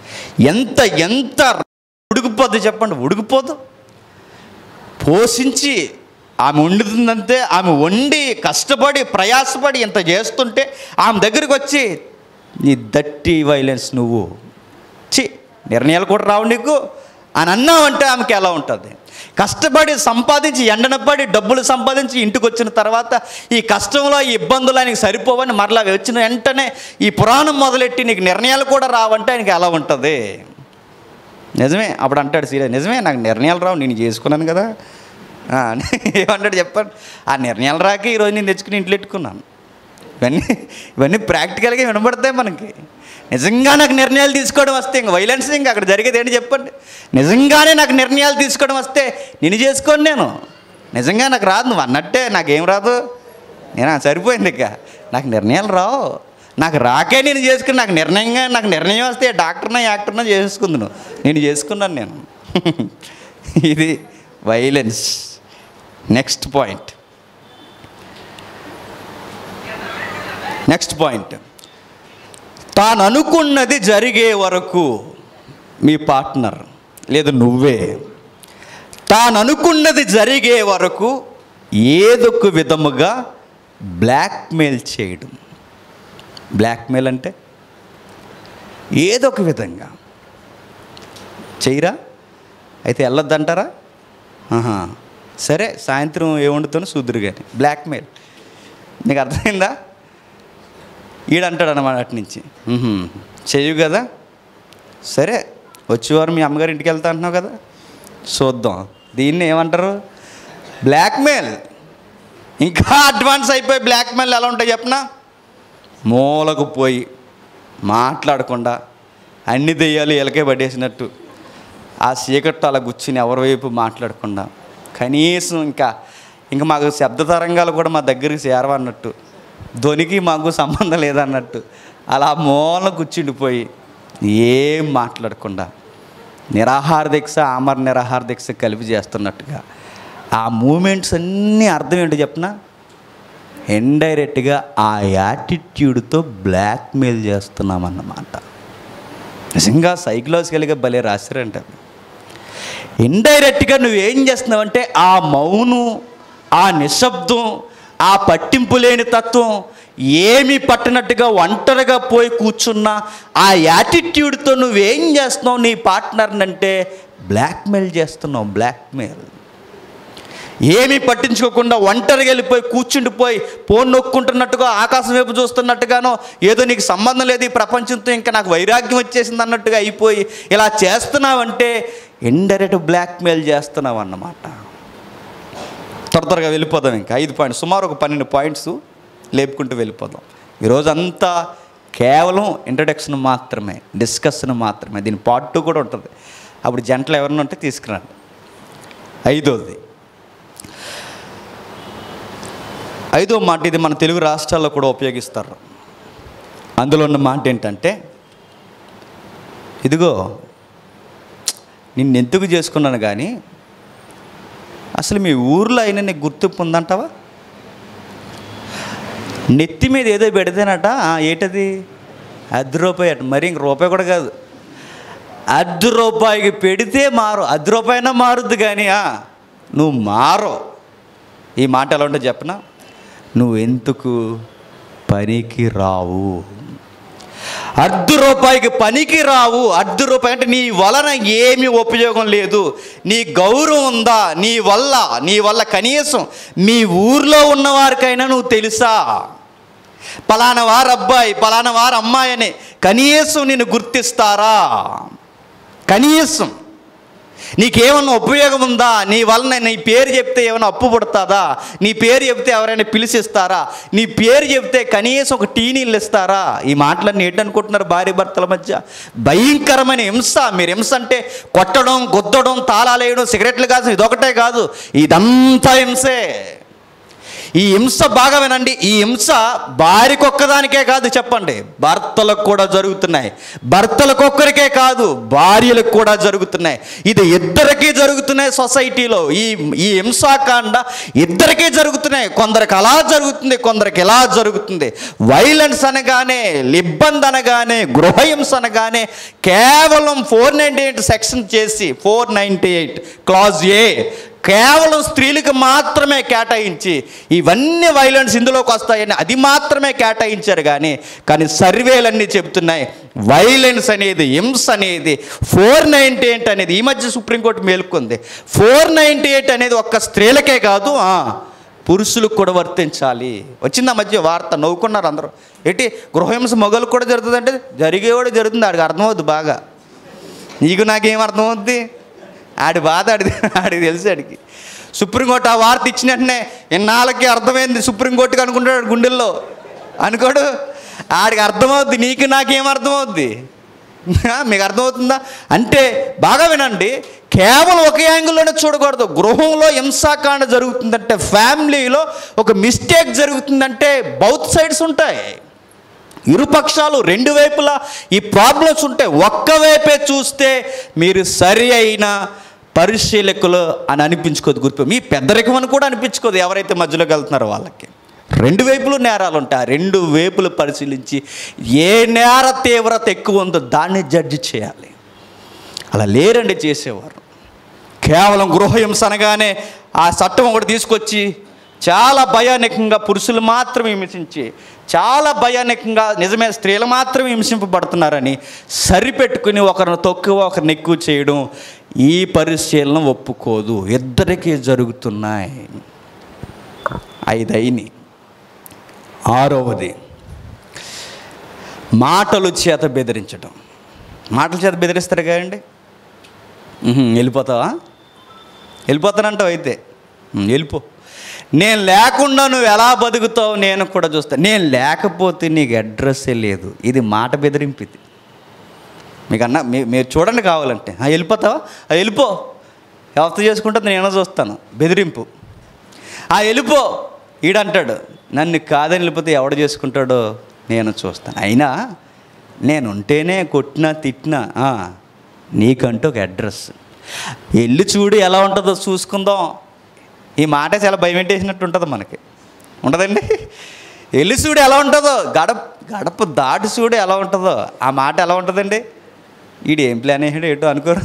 ఎంత ఎంత ఉడికిపోద్ది చెప్పండి ఉడికిపోదు పోషించి ఆమె వండుతుందంటే ఆమె వండి కష్టపడి ప్రయాసపడి ఇంత చేస్తుంటే ఆమె దగ్గరికి వచ్చి నీ దట్టి వైలెన్స్ నువ్వు చి నిర్ణయాలు కూడా రావు నీకు అని అన్నావంటే ఆమెకి ఎలా ఉంటుంది కష్టపడి సంపాదించి ఎండనపడి డబ్బులు సంపాదించి ఇంటికి వచ్చిన తర్వాత ఈ కష్టంలో ఈ ఇబ్బందులు ఆయనకి సరిపోవని మరలా వచ్చిన వెంటనే ఈ పురాణం మొదలెట్టి నీకు నిర్ణయాలు కూడా రావంటే ఆయనకి ఎలా ఉంటుంది నిజమే అప్పుడు అంటాడు సీరియస్ నిజమే నాకు నిర్ణయాలు రావు నేను చేసుకున్నాను కదా ఆ, ఏమంటాడు చెప్పండి ఆ నిర్ణయాలు రాక ఈరోజు నేను తెచ్చుకుని ఇంట్లో పెట్టుకున్నాను ఇవన్నీ ఇవన్నీ ప్రాక్టికల్గా వినబడతాయి మనకి నిజంగా నాకు నిర్ణయాలు తీసుకోవడం వస్తే ఇంక వైలెన్స్ ఇంకా అక్కడ జరిగేది ఏంటి చెప్పండి నిజంగానే నాకు నిర్ణయాలు తీసుకోవడం వస్తే నేను చేసుకోను నేను నిజంగా నాకు రాదు నువ్వు అన్నట్టే నాకేం రాదు నేను "ఆ, సరిపోయింది ఇక నాకు నిర్ణయాలు రావు నాకు రాకే నేను చేసుకుని నాకు నిర్ణయంగా నాకు నిర్ణయం వస్తే డాక్టర్నా యాక్టర్నా చేసుకుంది నువ్వు నేను చేసుకున్నాను నేను ఇది violence next point next point తాను అనుకున్నది జరిగే వరకు మీ పార్ట్నర్ లేదు నువ్వే తాను అనుకున్నది జరిగే వరకు ఏదొక విధముగా బ్లాక్మెయిల్ చేయడం బ్లాక్మెయిల్ అంటే ఏదో ఒక విధంగా చెయ్యరా అయితే వెళ్ళొద్దంటారా ఆహా సరే సాయంత్రం ఏముండుతానో చూద్దరు కానీ బ్లాక్మెయిల్ నీకు అర్థమైందా ఈడంటాడు అన్నమాట అటు నుంచి "ఉహుం, చెయ్యు కదా సరే వచ్చేవారు మీ అమ్మగారి ఇంటికి వెళ్తా అంటున్నావు కదా చూద్దాం దీన్ని ఏమంటారు బ్లాక్మెయిల్ ఇంకా అడ్వాన్స్ అయిపోయి బ్లాక్మెయిల్ ఎలా ఉంటాయి చెప్పనా మూలకు పోయి మాట్లాడకుండా అన్ని దెయ్యాలు ఎలకే పడేసినట్టు ఆ చీకట్లో అలా కూర్చుని ఎవరి వైపు మాట్లాడకుండా కనీసం ఇంకా ఇంకా మాకు శబ్ద తరంగాలు కూడా మా దగ్గరికి చేరవన్నట్టు ధ్వనికి మాకు సంబంధం లేదన్నట్టు అలా మూల కూర్చుండిపోయి ఏం మాట్లాడకుండా నిరాహార దీక్ష ఆమర నిరాహార దీక్ష కలిపి చేస్తున్నట్టుగా ఆ మూమెంట్స్ అన్నీ అర్థం ఏంటో చెప్పనా ఇండైరెక్ట్గా ఆ యాటిట్యూడ్తో బ్లాక్మెయిల్ చేస్తున్నామన్నమాట నిజంగా సైకలాజికల్గా భలే రాశారంట ఇండైరెక్ట్గా నువ్వేం చేస్తున్నావంటే ఆ మౌను ఆ నిశ్శబ్దం ఆ పట్టింపు లేని తత్వం ఏమీ పట్టనట్టుగా ఒంటరిగా పోయి కూర్చున్న ఆ యాటిట్యూడ్తో నువ్వేం చేస్తున్నావు నీ పార్ట్నర్ని అంటే బ్లాక్మెయిల్ చేస్తున్నావు బ్లాక్మెయిల్ ఏమీ పట్టించుకోకుండా ఒంటరిగా వెళ్ళిపోయి కూర్చుండిపోయి ఫోన్ నొక్కుంటున్నట్టుగా ఆకాశం వైపు చూస్తున్నట్టుగానో ఏదో నీకు సంబంధం లేదు ఈ ప్రపంచంతో ఇంకా నాకు వైరాగ్యం వచ్చేసింది అన్నట్టుగా అయిపోయి ఇలా చేస్తున్నావంటే ఇండైరెక్ట్ బ్లాక్మెయిల్ చేస్తున్నావు అన్నమాట త్వర త్వరగా వెళ్ళిపోదాం ఇంకా ఐదు పాయింట్స్ సుమారు ఒక పన్నెండు పాయింట్స్ లేపుకుంటూ వెళ్ళిపోదాం ఈరోజు అంతా కేవలం ఇంట్రడక్షన్ మాత్రమే డిస్కషన్ మాత్రమే దీని పార్ట్ టూ కూడా ఉంటుంది అప్పుడు జంటలు ఎవరైనా ఉంటే తీసుకురండి ఐదోది ఐదో మాట ఇది మన తెలుగు రాష్ట్రాల్లో కూడా ఉపయోగిస్తారు అందులో ఉన్న మాట ఏంటంటే ఇదిగో నిన్ను ఎందుకు చేసుకున్నాను కానీ అసలు మీ ఊర్లో అయినా నీకు గుర్తింపు ఉందంటావా నెత్తి మీద ఏదో పెడితేనట "ఆ, ఏటది అర్ధ రూపాయి అట మరి ఇంక రూపాయి కూడా కాదు అర్ధ రూపాయికి పెడితే మారు అర్ధ రూపాయినా మారుద్ది కానీ ఆ, నువ్వు మారు ఈ మాట ఎలా ఉంటుందో చెప్పనా నువ్వు ఎందుకు పనికి రావు అర్ధ రూపాయికి పనికి రావు అర్ధ రూపాయి అంటే నీ వలన ఏమీ ఉపయోగం లేదు నీ గౌరవం ఉందా నీ వల్ల నీ వల్ల కనీసం మీ ఊర్లో ఉన్నవారికైనా నువ్వు తెలుసా పలానా వారు అబ్బాయి పలానా వారు అమ్మాయి అని కనీసం నిన్ను గుర్తిస్తారా కనీసం నీకేమన్నా ఉపయోగం ఉందా నీ వలన నీ పేరు చెప్తే ఏమైనా అప్పు పుడతాదా నీ పేరు చెప్తే ఎవరైనా పిలిచిస్తారా నీ పేరు చెప్తే కనీసం ఒక టీ నీళ్ళు ఇస్తారా ఈ మాటలన్నీ ఏంటనుకుంటున్నారు భార్య భర్తల మధ్య భయంకరమైన హింస మీరు హింస అంటే కొట్టడం గుద్దడం తాళాలేయడం సిగరెట్లు కాదు ఇదొకటే కాదు ఇదంతా హింసే ఈ హింస బాగా వినండి ఈ హింస భార్యకు ఒక్కదానికే కాదు చెప్పండి భర్తలకు కూడా జరుగుతున్నాయి భర్తలకు ఒక్కరికే కాదు భార్యలకు కూడా జరుగుతున్నాయి ఇది ఇద్దరికీ జరుగుతున్నాయి సొసైటీలో ఈ ఈ హింసాకాండ ఇద్దరికీ జరుగుతున్నాయి కొందరికి అలా జరుగుతుంది కొందరికి ఇలా జరుగుతుంది వైలెన్స్ అనగానే ఇబ్బంది అనగానే గృహహింస అనగానే కేవలం ఫోర్ నైంటీ ఎయిట్ సెక్షన్ చేసి four ninety eight clause A కేవలం స్త్రీలకు మాత్రమే కేటాయించి ఇవన్నీ వైలెన్స్ ఇందులోకి వస్తాయని అది మాత్రమే కేటాయించారు కానీ కానీ సర్వేలన్నీ చెప్తున్నాయి వైలెన్స్ అనేది హింస అనేది ఫోర్ నైంటీ ఎయిట్ అనేది ఈ మధ్య సుప్రీంకోర్టు మేల్కొంది ఫోర్ నైంటీ ఎయిట్ అనేది ఒక్క స్త్రీలకే కాదు ఆ, పురుషులకు కూడా వర్తించాలి వచ్చింది ఆ మధ్య వార్త నవ్వుకున్నారు అందరూ ఏంటి గృహహింస మొగలకు కూడా జరుగుతుందంటే జరిగేవాడు జరుగుతుంది ఆడికి అర్థమవుద్ది బాగా నీకు నాకేం అర్థమవుద్ది ఆడి బాధ ఆడి ఆడికి తెలుసు ఆడికి సుప్రీంకోర్టు ఆ వార్త ఇచ్చిన వెంటనే ఇన్నాళ్ళకి అర్థమైంది సుప్రీంకోర్టుకి అనుకుంటాడు గుండెల్లో అనుకోడు ఆడికి అర్థమవుద్ది నీకు నాకేం అర్థమవుద్ది ఆ, మీకు అర్థమవుతుందా అంటే బాగా వినండి కేవలం ఒక యాంగిల్లోనే చూడకూడదు గృహంలో హింసాకాండ జరుగుతుందంటే ఫ్యామిలీలో ఒక మిస్టేక్ జరుగుతుందంటే బౌత్ సైడ్స్ ఉంటాయి ఇరుపక్షాలు రెండు వైపులా ఈ ప్రాబ్లమ్స్ ఉంటాయి ఒక్క వైపే చూస్తే మీరు సరి అయిన పరిశీలకులు అని అనిపించుకోదు గుర్తు మీ పెద్దరికం అని కూడా అనిపించుకోదు ఎవరైతే మధ్యలోకి వెళ్తున్నారో వాళ్ళకి రెండు వైపులు నేరాలు ఉంటాయి ఆ రెండు వైపులు పరిశీలించి ఏ నేర తీవ్రత ఎక్కువ ఉందో దాన్ని జడ్జి చేయాలి అలా లేరండి చేసేవారు కేవలం గృహహింస అనగానే ఆ చట్టం ఒకటి తీసుకొచ్చి చాలా భయానకంగా పురుషులు మాత్రం హింసించి చాలా భయానకంగా నిజమే స్త్రీలు మాత్రం హింసింపబడుతున్నారని సరిపెట్టుకుని ఒకరిని తక్కువ ఒకరిని ఎక్కువ చేయడం ఈ పరిశీలన ఒప్పుకోదు ఇద్దరికీ జరుగుతున్నాయి ఐదైని ఆరవది మాటలు చేత బెదిరించడం మాటల చేత బెదిరిస్తారు కదండి ఉహుం, వెళ్ళిపోతావా వెళ్ళిపోతానంటావు అయితే ఉమ్, వెళ్ళిపో నేను లేకుండా నువ్వు ఎలా బతుకుతావు నేను కూడా చూస్తాను నేను లేకపోతే నీకు అడ్రస్సే లేదు ఇది మాట బెదిరింపు ఇది మీకు అన్న మీ- మీరు చూడండి కావాలంటే "ఆ, వెళ్ళిపోతావా ఆ, వెళ్ళిపో ఎవరితో చేసుకుంటుంది నేను చూస్తాను బెదిరింపు ఆ వెళ్ళిపో ఈడంటాడు నన్ను కాదని వెళ్ళిపోతే ఎవడు చేసుకుంటాడో నేను చూస్తాను అయినా నేను ఉంటేనే కొట్టినా తిట్టినా ఆ, నీకంటూ ఒక అడ్రస్ వెళ్ళి చూడు ఎలా ఉంటుందో చూసుకుందాం ఈ మాట చాలా భయం పెట్టేసినట్టు ఉంటుంది మనకి ఉండదండి వెళ్ళి చూడు ఎలా ఉంటుందో గడప గడప దాటి చూడు ఎలా ఉంటుందో ఆ మాట ఎలా ఉంటుందండి ఈడు ఏం ప్లాన్ వేసాడు ఏంటో అనుకోరు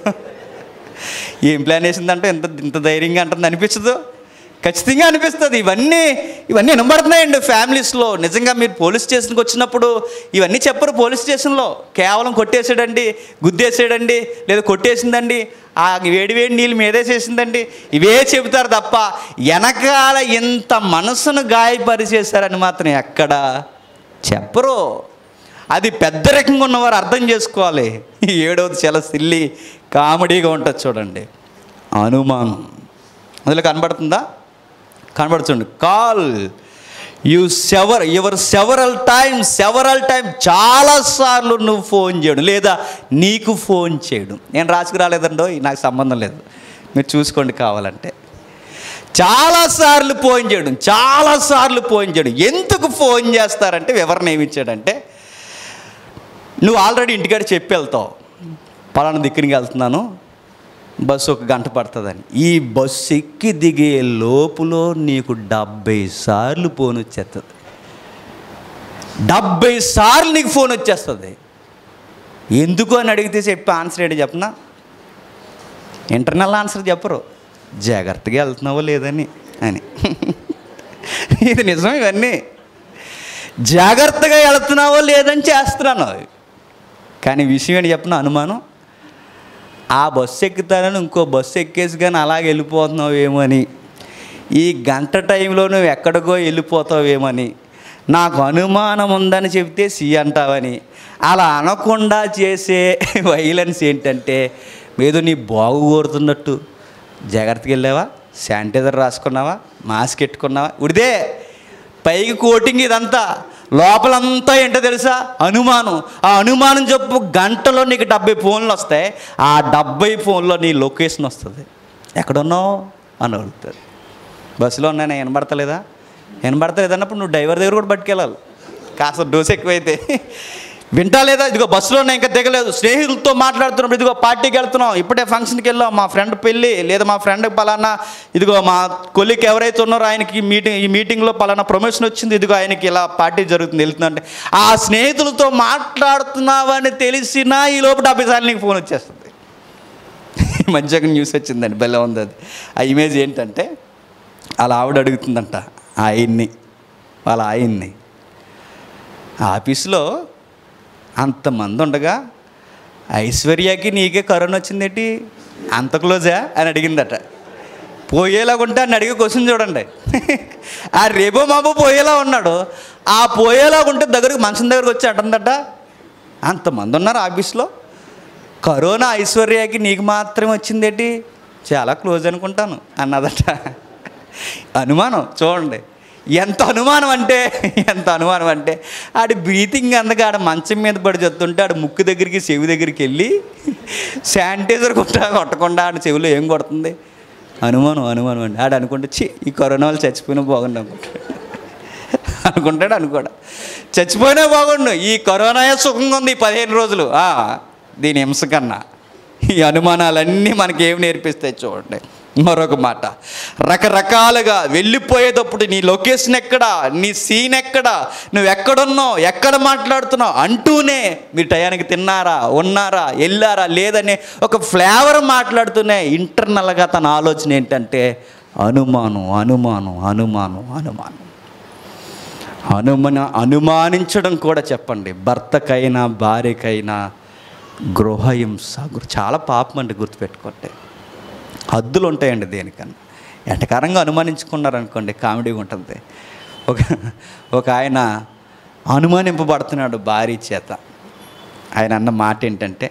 ఏం ప్లాన్ వేసిందంటే ఇంత ఇంత ధైర్యంగా అంటుంది అనిపించదు ఖచ్చితంగా అనిపిస్తుంది ఇవన్నీ ఇవన్నీ వినబడుతున్నాయండి ఫ్యామిలీస్లో నిజంగా మీరు పోలీస్ స్టేషన్కి వచ్చినప్పుడు ఇవన్నీ చెప్పరు పోలీస్ స్టేషన్లో కేవలం కొట్టేసాడండి గుద్దేసాడండి లేదా కొట్టేసిందండి ఆ వేడి వేడి నీళ్ళు మీదేసేసిందండి ఇవే చెబుతారు తప్ప వెనకాల ఇంత మనసును గాయపరిచేశారని మాత్రం ఎక్కడ చెప్పరు అది పెద్ద రకంగా ఉన్నవారు అర్థం చేసుకోవాలి ఈ ఏడవది చాలా సిల్లి కామెడీగా ఉంటుంది చూడండి అనుమానం అందులో కనబడుతుందా కనబడుతుంది call you sever your several time several time చాలాసార్లు నువ్వు ఫోన్ చేయడం లేదా నీకు ఫోన్ చేయడం నేను రాసుకు రాలేదండో నాకు సంబంధం లేదు మీరు చూసుకోండి కావాలంటే చాలాసార్లు ఫోన్ చేయడం చాలాసార్లు ఫోన్ చేయడం ఎందుకు ఫోన్ చేస్తారంటే వివరణ ఏమి ఇచ్చాడంటే నువ్వు ఆల్రెడీ ఇంటికాడ చెప్పి వెళ్తావు పలానా దిక్కునికి వెళ్తున్నాను బస్సు ఒక గంట పడుతుందని ఈ బస్సు ఎక్కి దిగే లోపులో నీకు డెబ్బై సార్లు ఫోన్ వచ్చేస్తుంది డెబ్బై సార్లు నీకు ఫోన్ వచ్చేస్తుంది ఎందుకు అని అడిగితే చెప్పి ఆన్సర్ ఏంటి చెప్పనా ఇంటర్నల్ ఆన్సర్ చెప్పరు జాగ్రత్తగా వెళ్తున్నావో లేదని అని ఇది నిజం ఇవన్నీ జాగ్రత్తగా వెళ్తున్నావో లేదని చేస్తున్నాను కానీ విషయం ఏంటి చెప్పిన అనుమానం ఆ బస్సు ఎక్కుతానని ఇంకో బస్సు ఎక్కేసి కానీ అలాగే వెళ్ళిపోతున్నావేమో అని ఈ గంట టైంలో నువ్వు ఎక్కడికో వెళ్ళిపోతావేమని నాకు అనుమానం ఉందని చెప్తే సి అంటావని అలా అనకుండా చేసే వైలెన్స్ ఏంటంటే ఏదో నీ బాగు కోరుతున్నట్టు జాగ్రత్తగా వెళ్ళావా శానిటైజర్ రాసుకున్నావా మాస్క్ పెట్టుకున్నావా ఉడిదే పైకి కోటింగ్ ఇదంతా లోపలంతా ఏంటో తెలుసా అనుమానం ఆ అనుమానం చెప్పు గంటలో నీకు డెబ్బై ఫోన్లు వస్తాయి ఆ డెబ్బై ఫోన్లో నీ లొకేషన్ వస్తుంది ఎక్కడున్నావు అని అడుగుతారు బస్సులో ఉన్నాను వినబడతలేదా వినబడతలేదు అన్నప్పుడు నువ్వు డ్రైవర్ దగ్గర కూడా పట్టుకెళ్ళాలి కాస్త డోస్ ఎక్కువైతే వింటా లేదా ఇదిగో బస్సులోనే ఇంకా దిగలేదు స్నేహితులతో మాట్లాడుతున్నప్పుడు ఇదిగో పార్టీకి వెళ్తున్నాం ఇప్పుడే ఫంక్షన్కి వెళ్ళాం మా ఫ్రెండ్ పెళ్ళి లేదా మా ఫ్రెండ్ పలానా ఇదిగో మా కొలికి ఎవరైతే ఉన్నారో ఆయనకి మీటింగ్ ఈ మీటింగ్లో పలానా ప్రమోషన్ వచ్చింది ఇదిగో ఆయనకి ఇలా పార్టీ జరుగుతుంది వెళ్తుందంటే ఆ స్నేహితులతో మాట్లాడుతున్నావని తెలిసినా ఈ లోపు డెబ్బై సార్లు నీకు ఫోన్ వచ్చేస్తుంది మంచిగా న్యూస్ వచ్చిందండి బెల్ల ఉంది అది ఆ ఇమేజ్ ఏంటంటే అలా ఆవిడ అడుగుతుందంట ఆ ఆయన్ని వాళ్ళ ఆయన్ని ఆఫీస్లో అంతమంది ఉండగా ఐశ్వర్యకి నీకే కరోనా వచ్చిందేంటి అంత క్లోజా అని అడిగిందట పోయేలాగా ఉంటే అని అడిగే క్వశ్చన్ చూడండి ఆ రేపో మాపో పోయేలా ఉన్నాడు ఆ పోయేలాగా ఉంటే దగ్గరకు మంచం దగ్గరకు వచ్చి అంటుందట అంతమంది ఉన్నారు ఆఫీస్లో కరోనా ఐశ్వర్యకి నీకు మాత్రమే వచ్చిందేంటి చాలా క్లోజ్ అనుకుంటాను అన్నదట అనుమానం చూడండి ఎంత అనుమానం అంటే ఎంత అనుమానం అంటే ఆడి బ్రీతింగ్ అందక ఆడ మంచం మీద పడి చెప్తుంటే ఆడు ముక్కు దగ్గరికి చెవి దగ్గరికి వెళ్ళి శానిటైజర్ కొట్ట కొట్టకుండా ఆడ చెవిలో ఏం కొడుతుంది అనుమానం అనుమానం అండి ఆడు అనుకుంటే చి ఈ కరోనా వాళ్ళు చచ్చిపోయినా బాగుండు అనుకుంటాడు అనుకుంటాడు అనుకోడా చచ్చిపోయినా బాగుండు ఈ కరోనా సుఖంగా ఉంది ఈ పదిహేను రోజులు ఆ, దీని హింస కన్నా ఈ అనుమానాలన్నీ మనకి ఏమి నేర్పిస్తాయి చూడండి మరొక మాట రకరకాలుగా వెళ్ళిపోయేటప్పుడు నీ లొకేషన్ ఎక్కడ నీ సీన్ ఎక్కడ నువ్వు ఎక్కడున్నావు ఎక్కడ మాట్లాడుతున్నావు అంటూనే మీరు టయానికి తిన్నారా ఉన్నారా వెళ్ళారా లేదనే ఒక ఫ్లేవర్ మాట్లాడుతూనే ఇంటర్నల్గా తన ఆలోచన ఏంటంటే అనుమానం అనుమానం అనుమానం అనుమానం అనుమన అనుమానించడం కూడా చెప్పండి భర్తకైనా భార్యకైనా గృహహింస గుర్- చాలా పాపం అండి గుర్తుపెట్టుకోండి హద్దులు ఉంటాయండి దేనికన్నా ఎటకారంగా అనుమానించుకున్నారనుకోండి కామెడీగా ఉంటుంది ఒక ఒక ఆయన అనుమానింపబడుతున్నాడు భార్య చేత ఆయన అన్న మాట ఏంటంటే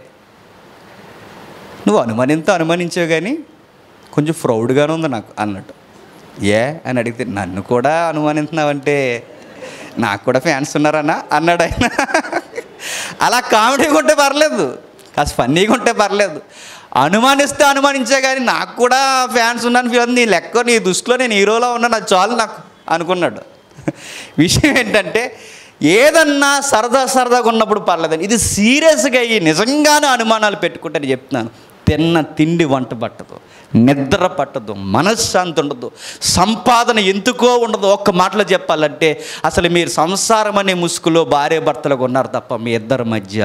నువ్వు అనుమానింతో అనుమానించావు కానీ కొంచెం ప్రౌడ్గానే ఉంది నాకు అన్నట్టు ఏ అని అడిగితే నన్ను కూడా అనుమానిస్తున్నావంటే నాకు కూడా ఫ్యాన్స్ ఉన్నారన్నా అన్నాడు ఆయన అలా కామెడీగా ఉంటే పర్లేదు కాస్త ఫన్నీగా ఉంటే పర్లేదు అనుమానిస్తే అనుమానించే కానీ నాకు కూడా ఫ్యాన్స్ ఉన్నాను ఫీల్ నీ లెక్క నీ దృష్టిలో నేను హీరోలో ఉన్నా నాకు చాలు నాకు అనుకున్నాడు విషయం ఏంటంటే ఏదన్నా సరదా సరదాగా ఉన్నప్పుడు పర్లేదండి ఇది సీరియస్గా అయ్యి నిజంగానే అనుమానాలు పెట్టుకుంటే నేను చెప్తున్నాను తిన్న తిండి వంట పట్టదు నిద్ర పట్టదు మనశ్శాంతి ఉండదు సంపాదన ఎందుకో ఉండదు ఒక్క మాటలో చెప్పాలంటే అసలు మీరు సంసారం అనే ముసుగులో భార్య భర్తలకు ఉన్నారు తప్ప మీ ఇద్దరి మధ్య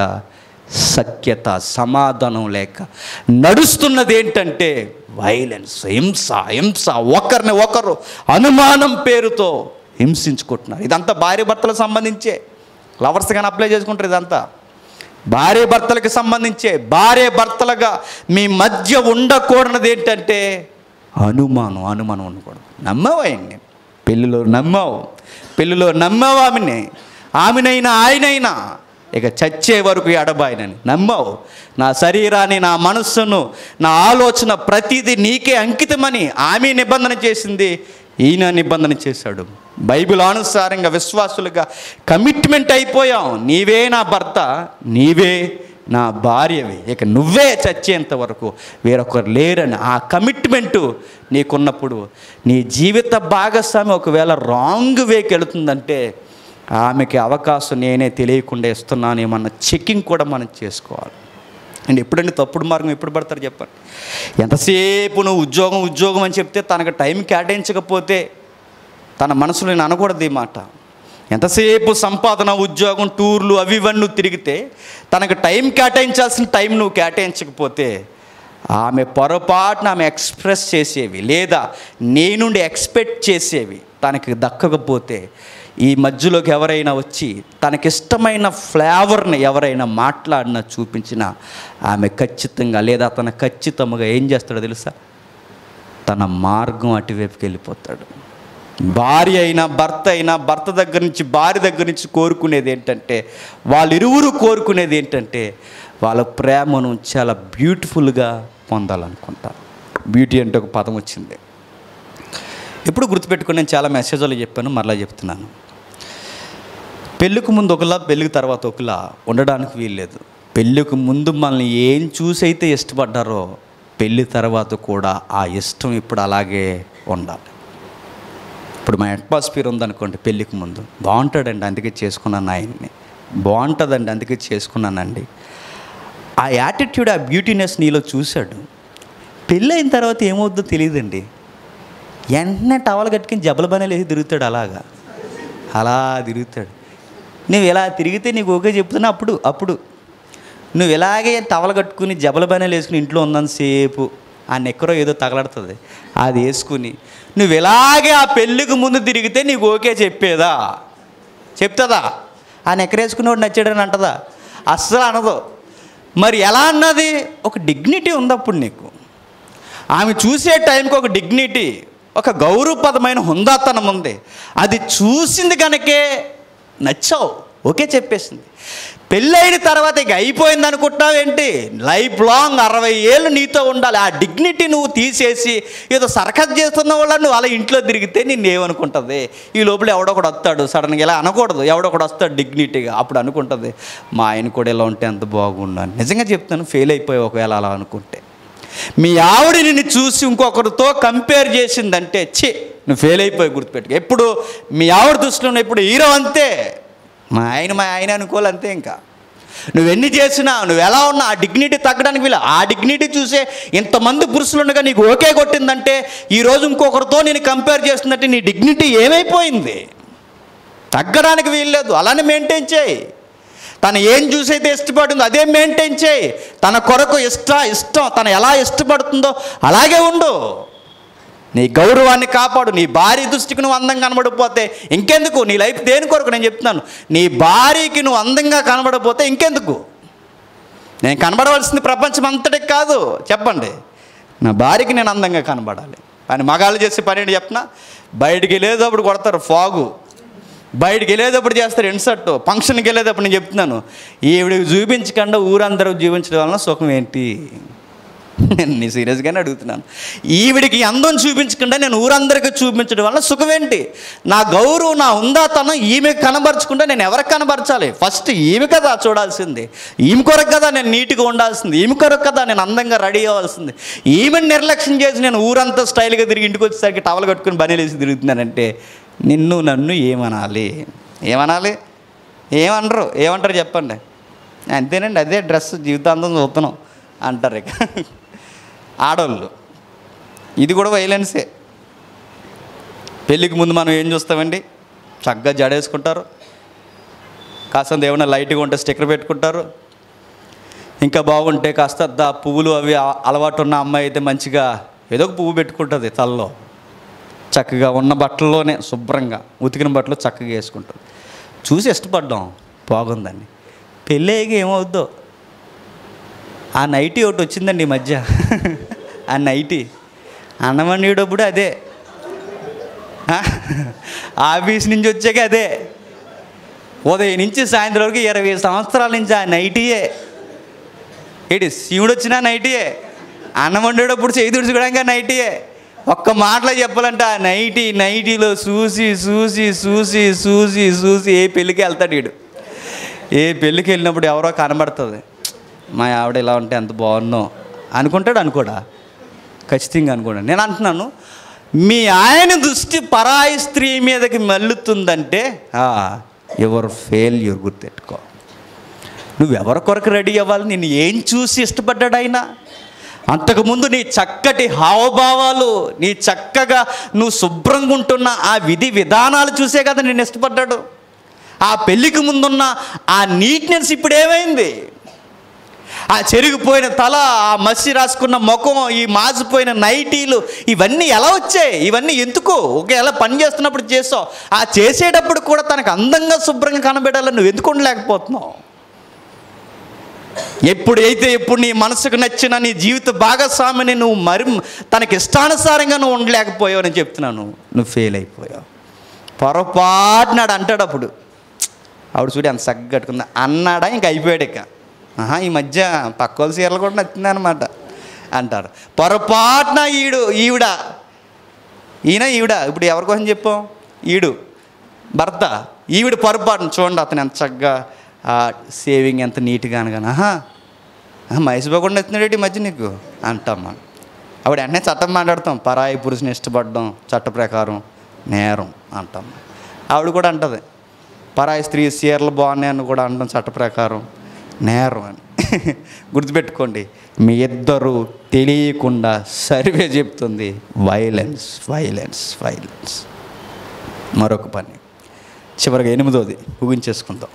సఖ్యత సమాధానం లేక నడుస్తున్నది ఏంటంటే వైలెన్స్ హింస హింస ఒకరిని ఒకరు అనుమానం పేరుతో హింసించుకుంటున్నారు ఇదంతా భార్య భర్తలకు సంబంధించే లవర్స్ కానీ అప్లై చేసుకుంటారు ఇదంతా భార్య భర్తలకు సంబంధించే భార్య భర్తలుగా మీ మధ్య ఉండకూడనిది ఏంటంటే అనుమానం అనుమానం ఉండకూడదు నమ్మావు ఆయన్ని పెళ్ళిలో నమ్మావు పెళ్ళిలో నమ్మావు ఆమెని ఆమెనైనా ఆయనైనా ఇక చచ్చే వరకు ఎడబాయినని నమ్మావు నా శరీరాన్ని నా మనస్సును నా ఆలోచన ప్రతిదీ నీకే అంకితమని ఆమె నిబంధన చేసింది ఈయన నిబంధన చేశాడు బైబిల్ అనుసారంగా విశ్వాసులుగా కమిట్మెంట్ అయిపోయాం నీవే నా భర్త నీవే నా భార్యవి ఇక నువ్వే చచ్చేంత వరకు వేరొకరు లేరని ఆ కమిట్మెంటు నీకున్నప్పుడు నీ జీవిత భాగస్వామి ఒకవేళ రాంగ్ వేకి వెళుతుందంటే ఆమెకి అవకాశం నేనే తెలియకుండా ఇస్తున్నానేమన్న చెకింగ్ కూడా మనం చేసుకోవాలి అండ్ ఎప్పుడండి తప్పుడు మార్గం ఎప్పుడు పడతారు చెప్పండి ఎంతసేపు నువ్వు ఉద్యోగం ఉద్యోగం అని చెప్తే తనకు టైం కేటాయించకపోతే తన మనసులో నేను అనకూడదు ఈ మాట ఎంతసేపు సంపాదన ఉద్యోగం టూర్లు అవి ఇవన్నీ నువ్వు తిరిగితే తనకు టైం కేటాయించాల్సిన టైం నువ్వు కేటాయించకపోతే ఆమె పొరపాటున ఆమె ఎక్స్ప్రెస్ చేసేవి లేదా నీ నుండి ఎక్స్పెక్ట్ చేసేవి తనకి దక్కకపోతే ఈ మధ్యలోకి ఎవరైనా వచ్చి తనకిష్టమైన ఫ్లేవర్ని ఎవరైనా మాట్లాడినా చూపించినా ఆమె ఖచ్చితంగా లేదా తన ఖచ్చితంగా ఏం చేస్తాడో తెలుసా తన మార్గం అటువైపుకి వెళ్ళిపోతాడు భార్య అయినా భర్త అయినా భర్త దగ్గర నుంచి భార్య దగ్గర నుంచి కోరుకునేది ఏంటంటే వాళ్ళిరువురు కోరుకునేది ఏంటంటే వాళ్ళ ప్రేమను చాలా బ్యూటిఫుల్గా పొందాలనుకుంటారు బ్యూటీ అంటే ఒక పదం వచ్చింది ఎప్పుడు గుర్తుపెట్టుకుని నేను చాలా మెసేజ్లు చెప్పాను మరలా చెప్తున్నాను పెళ్ళికి ముందు ఒకలా పెళ్ళికి తర్వాత ఒకలా ఉండడానికి వీల్లేదు పెళ్ళికి ముందు మనల్ని ఏం చూసి అయితే ఇష్టపడ్డారో పెళ్ళి తర్వాత కూడా ఆ ఇష్టం ఇప్పుడు అలాగే ఉండాలి ఇప్పుడు మా అట్మాస్ఫియర్ ఉందనుకోండి పెళ్ళికి ముందు బాగుంటాడండి అందుకే చేసుకున్నాను ఆయన్ని బాగుంటుందండి అందుకే చేసుకున్నానండి ఆ యాటిట్యూడ్ ఆ బ్యూటీనెస్ నీలో చూశాడు పెళ్ళైన తర్వాత ఏమవుద్దో తెలియదండి వెంటనే టవల్ కట్టుకుని జబల బనేలు వేసి తిరుగుతాడు అలాగా అలా తిరుగుతాడు నువ్వు ఇలా తిరిగితే నీకు ఓకే చెప్తున్నా అప్పుడు అప్పుడు నువ్వు ఇలాగే టవల్ కట్టుకుని జబల బనేలు వేసుకుని ఇంట్లో ఉన్నంతసేపు ఆ నెక్కరో ఏదో తగలడుతుంది అది వేసుకుని నువ్వు ఇలాగే ఆ పెళ్ళికి ముందు తిరిగితే నీకు ఓకే చెప్పేదా చెప్తుందా ఆ నెక్కరేసుకునేవాడు నచ్చాడని అంటదా అస్సలు అనదు మరి ఎలా అన్నది ఒక డిగ్నిటీ ఉంది అప్పుడు నీకు ఆమె చూసే టైంకి ఒక డిగ్నిటీ ఒక గౌరవపదమైన హుందాతనం ఉంది అది చూసింది కనుకే నచ్చావు ఓకే చెప్పేసింది పెళ్ళైన తర్వాత ఇక అయిపోయింది అనుకుంటున్నావేంటి లైఫ్ లాంగ్ అరవై ఏళ్ళు నీతో ఉండాలి ఆ డిగ్నిటీ నువ్వు తీసేసి ఏదో సర్కస్ చేస్తున్న వాళ్ళ నువ్వు అలా ఇంట్లో తిరిగితే నిన్ను ఏమనుకుంటుంది ఈ లోపల ఎవడొకడు వస్తాడు సడన్గా ఇలా అనకూడదు ఎవడొకడు వస్తాడు డిగ్నిటీగా అప్పుడు అనుకుంటుంది మా ఆయన కూడా ఇలా ఉంటే ఎంత బాగున్నాను నిజంగా చెప్తాను ఫెయిల్ అయిపోయి ఒకవేళ అలా అనుకుంటే మీ ఆవిడ నిన్ను చూసి ఇంకొకరితో కంపేర్ చేసిందంటే ఛీ నువ్వు ఫెయిల్ అయిపోయి గుర్తుపెట్టుకో ఎప్పుడు మీ ఆవిడ దృష్టిలో ఉన్న ఇప్పుడు హీరో అంతే మా ఆయన మా ఆయన అనుకోవాలి అంతే ఇంకా నువ్వు ఎన్ని చేసినా నువ్వు ఎలా ఉన్నా ఆ డిగ్నిటీ తగ్గడానికి వీళ్ళు ఆ డిగ్నిటీ చూసే ఇంతమంది పురుషులు ఉండగా నీకు ఓకే కొట్టిందంటే ఈరోజు ఇంకొకరితో నేను కంపేర్ చేస్తుందంటే నీ డిగ్నిటీ ఏమైపోయింది తగ్గడానికి వీల్లేదు అలానే మెయింటైన్ చేయి తను ఏం చూసైతే ఇష్టపడుతుందో అదే మెయింటైన్ చేయి తన కొరకు ఇష్ట ఇష్టం తను ఎలా ఇష్టపడుతుందో అలాగే ఉండు నీ గౌరవాన్ని కాపాడు నీ భార్య దృష్టికి నువ్వు అందంగా కనబడిపోతే ఇంకెందుకు నీ లైఫ్ దేని కొరకు నేను చెప్తున్నాను నీ భార్యకి నువ్వు అందంగా కనబడపోతే ఇంకెందుకు నేను కనబడవలసింది ప్రపంచం అంతటికి కాదు చెప్పండి నా భార్యకి నేను అందంగా కనబడాలి పని మగాళ్ళు చేసే పని ఏంటి చెప్పనా బయటికి వెళ్ళేటప్పుడు కొడతారు ఫాగు బయటికి వెళ్ళేటప్పుడు చేస్తారు ఇన్సర్ట్ ఫంక్షన్కి వెళ్ళేటప్పుడు నేను చెప్తున్నాను ఈవిడికి చూపించకుండా ఊరందరూ జీవించడం వలన సుఖం ఏంటి నేను నీ సీరియస్గానే అడుగుతున్నాను ఈవిడికి అందం చూపించకుండా నేను ఊరందరికీ చూపించడం వల్ల సుఖమేంటి నా గౌరవం నా ఉందాతనం ఈమె కనబరచకుండా నేను ఎవరికి కనబరచాలి ఫస్ట్ ఈమె కదా చూడాల్సింది ఈమె కొరకు కదా నేను నీట్గా ఉండాల్సింది ఈమె కొరకు కదా నేను అందంగా రెడీ అవ్వాల్సింది ఈమెను నిర్లక్ష్యం చేసి నేను ఊరంతా స్టైల్గా తిరిగి ఇంటికి వచ్చేసరికి టవల్ కట్టుకుని బనీలేసి తిరుగుతున్నానంటే నిన్ను నన్ను ఏమనాలి ఏమనాలి ఏమనరు ఏమంటారు చెప్పండి అంతేనండి అదే డ్రెస్ జీవితాంతం చూస్తున్నాం అంటారు ఇక ఆడవాళ్ళు ఇది కూడా వైలెన్సే పెళ్ళికి ముందు మనం ఏం చూస్తామండి చక్కగా జడేసుకుంటారు కాస్త ఏమైనా లైట్గా ఉంటే స్టిక్కర్ పెట్టుకుంటారు ఇంకా బాగుంటే కాస్త దా పువ్వులు అవి ఆ- అలవాటు ఉన్న అమ్మాయి అయితే మంచిగా ఏదో ఒక పువ్వు పెట్టుకుంటుంది తలలో చక్కగా ఉన్న బట్టల్లోనే శుభ్రంగా ఉతికిన బట్టలు చక్కగా వేసుకుంటుంది చూసి ఇష్టపడ్డాం బాగుందండి పెళ్ళయ్యాక ఏమవుద్దో ఆ నైటీ ఒకటి వచ్చిందండి ఈ మధ్య ఆ నైటీ అన్నం వండేటప్పుడు అదే ఆ? ఆఫీస్ నుంచి వచ్చాక అదే ఉదయం నుంచి సాయంత్రం వరకు ఇరవై సంవత్సరాల నుంచి ఆ నైటీయే ఏంటి శివుడు వచ్చినా నైటీయే అన్నం వండేటప్పుడు చేయి తుడుచుకోవడానికి ఆ నైటీయే ఒక్క మాటలో చెప్పాలంటే ఆ నైటీ నైటీలో చూసి చూసి చూసి చూసి చూసి ఏ పెళ్ళికి వెళ్తాడు వీడు ఏ పెళ్ళికి వెళ్ళినప్పుడు ఎవరో కనబడుతుంది మా ఆవిడ ఇలా ఉంటే ఎంత బాగున్నో అనుకుంటాడు అనుకోడా ఖచ్చితంగా అనుకోండి నేను అంటున్నాను మీ ఆయన దృష్టి పరాయి స్త్రీ మీదకి మల్లుతుందంటే ఎవరు ఫెయిల్యూర్ గుర్తెట్టుకో నువ్వు ఎవరి కొరకు రెడీ అవ్వాలి నేను ఏం చూసి ఇష్టపడ్డాడు ఆయన అంతకుముందు నీ చక్కటి హావభావాలు నీ చక్కగా నువ్వు శుభ్రంగా ఉంటున్న ఆ విధి విధానాలు చూసే కదా నేను ఇష్టపడ్డాడు ఆ పెళ్ళికి ముందున్న ఆ నీట్నెస్ ఇప్పుడు ఏమైంది ఆ చెరిగిపోయిన తల ఆ మసి రాసుకున్న ముఖం ఈ మాసిపోయిన నైటీలు ఇవన్నీ ఎలా వచ్చాయి ఇవన్నీ ఎందుకు ఒకవేళ పని చేస్తున్నప్పుడు చేసావు ఆ చేసేటప్పుడు కూడా తనకు అందంగా శుభ్రంగా కనబడాలని నువ్వు ఎందుకు ఉండలేకపోతున్నావు ఎప్పుడైతే ఎప్పుడు నీ మనసుకు నచ్చిన నీ జీవిత భాగస్వామిని నువ్వు మరి తనకి ఇష్టానుసారంగా నువ్వు ఉండలేకపోయావు అని చెప్తున్నాను నువ్వు ఫెయిల్ అయిపోయావు పొరపాటునాడు అంటాడు అప్పుడు ఆవిడ చూడు ఎంత చక్కగా కట్టుకుందా అన్నాడా ఇంక అయిపోయాడు ఇక ఆహా ఈ మధ్య పక్క వాళ్ళ చీరలు కూడా నచ్చింది అనమాట అంటారు పొరపాటున ఈడు ఈవిడ ఈయన ఈవిడ ఇప్పుడు ఎవరి కోసం చెప్పాం ఈడు భర్త ఈవిడ పొరపాటున చూడండి అతను ఎంత చక్కగా ఆ సేవింగ్ ఎంత నీట్గా అనగానే ఆహా ఆహా, మహేష్ బాబు కూడా నచ్చినాడు ఈ మధ్య నీకు అంటాం మనం ఆవిడ వెంటనే చట్టం మాట్లాడతాం పరాయి పురుషుని ఇష్టపడడం చట్ట ప్రకారం నేరం అంటాం ఆవిడ కూడా అంటది పరాయి స్త్రీ చీరలు బాగున్నాయని కూడా అంటాం చట్ట ప్రకారం నేరం అని గుర్తుపెట్టుకోండి మీ ఇద్దరు తెలియకుండా సర్వే చెప్తుంది వైలెన్స్ వైలెన్స్ వైలెన్స్ మరొక పని చివరిగా ఎనిమిదోది ముగించేసుకుందాం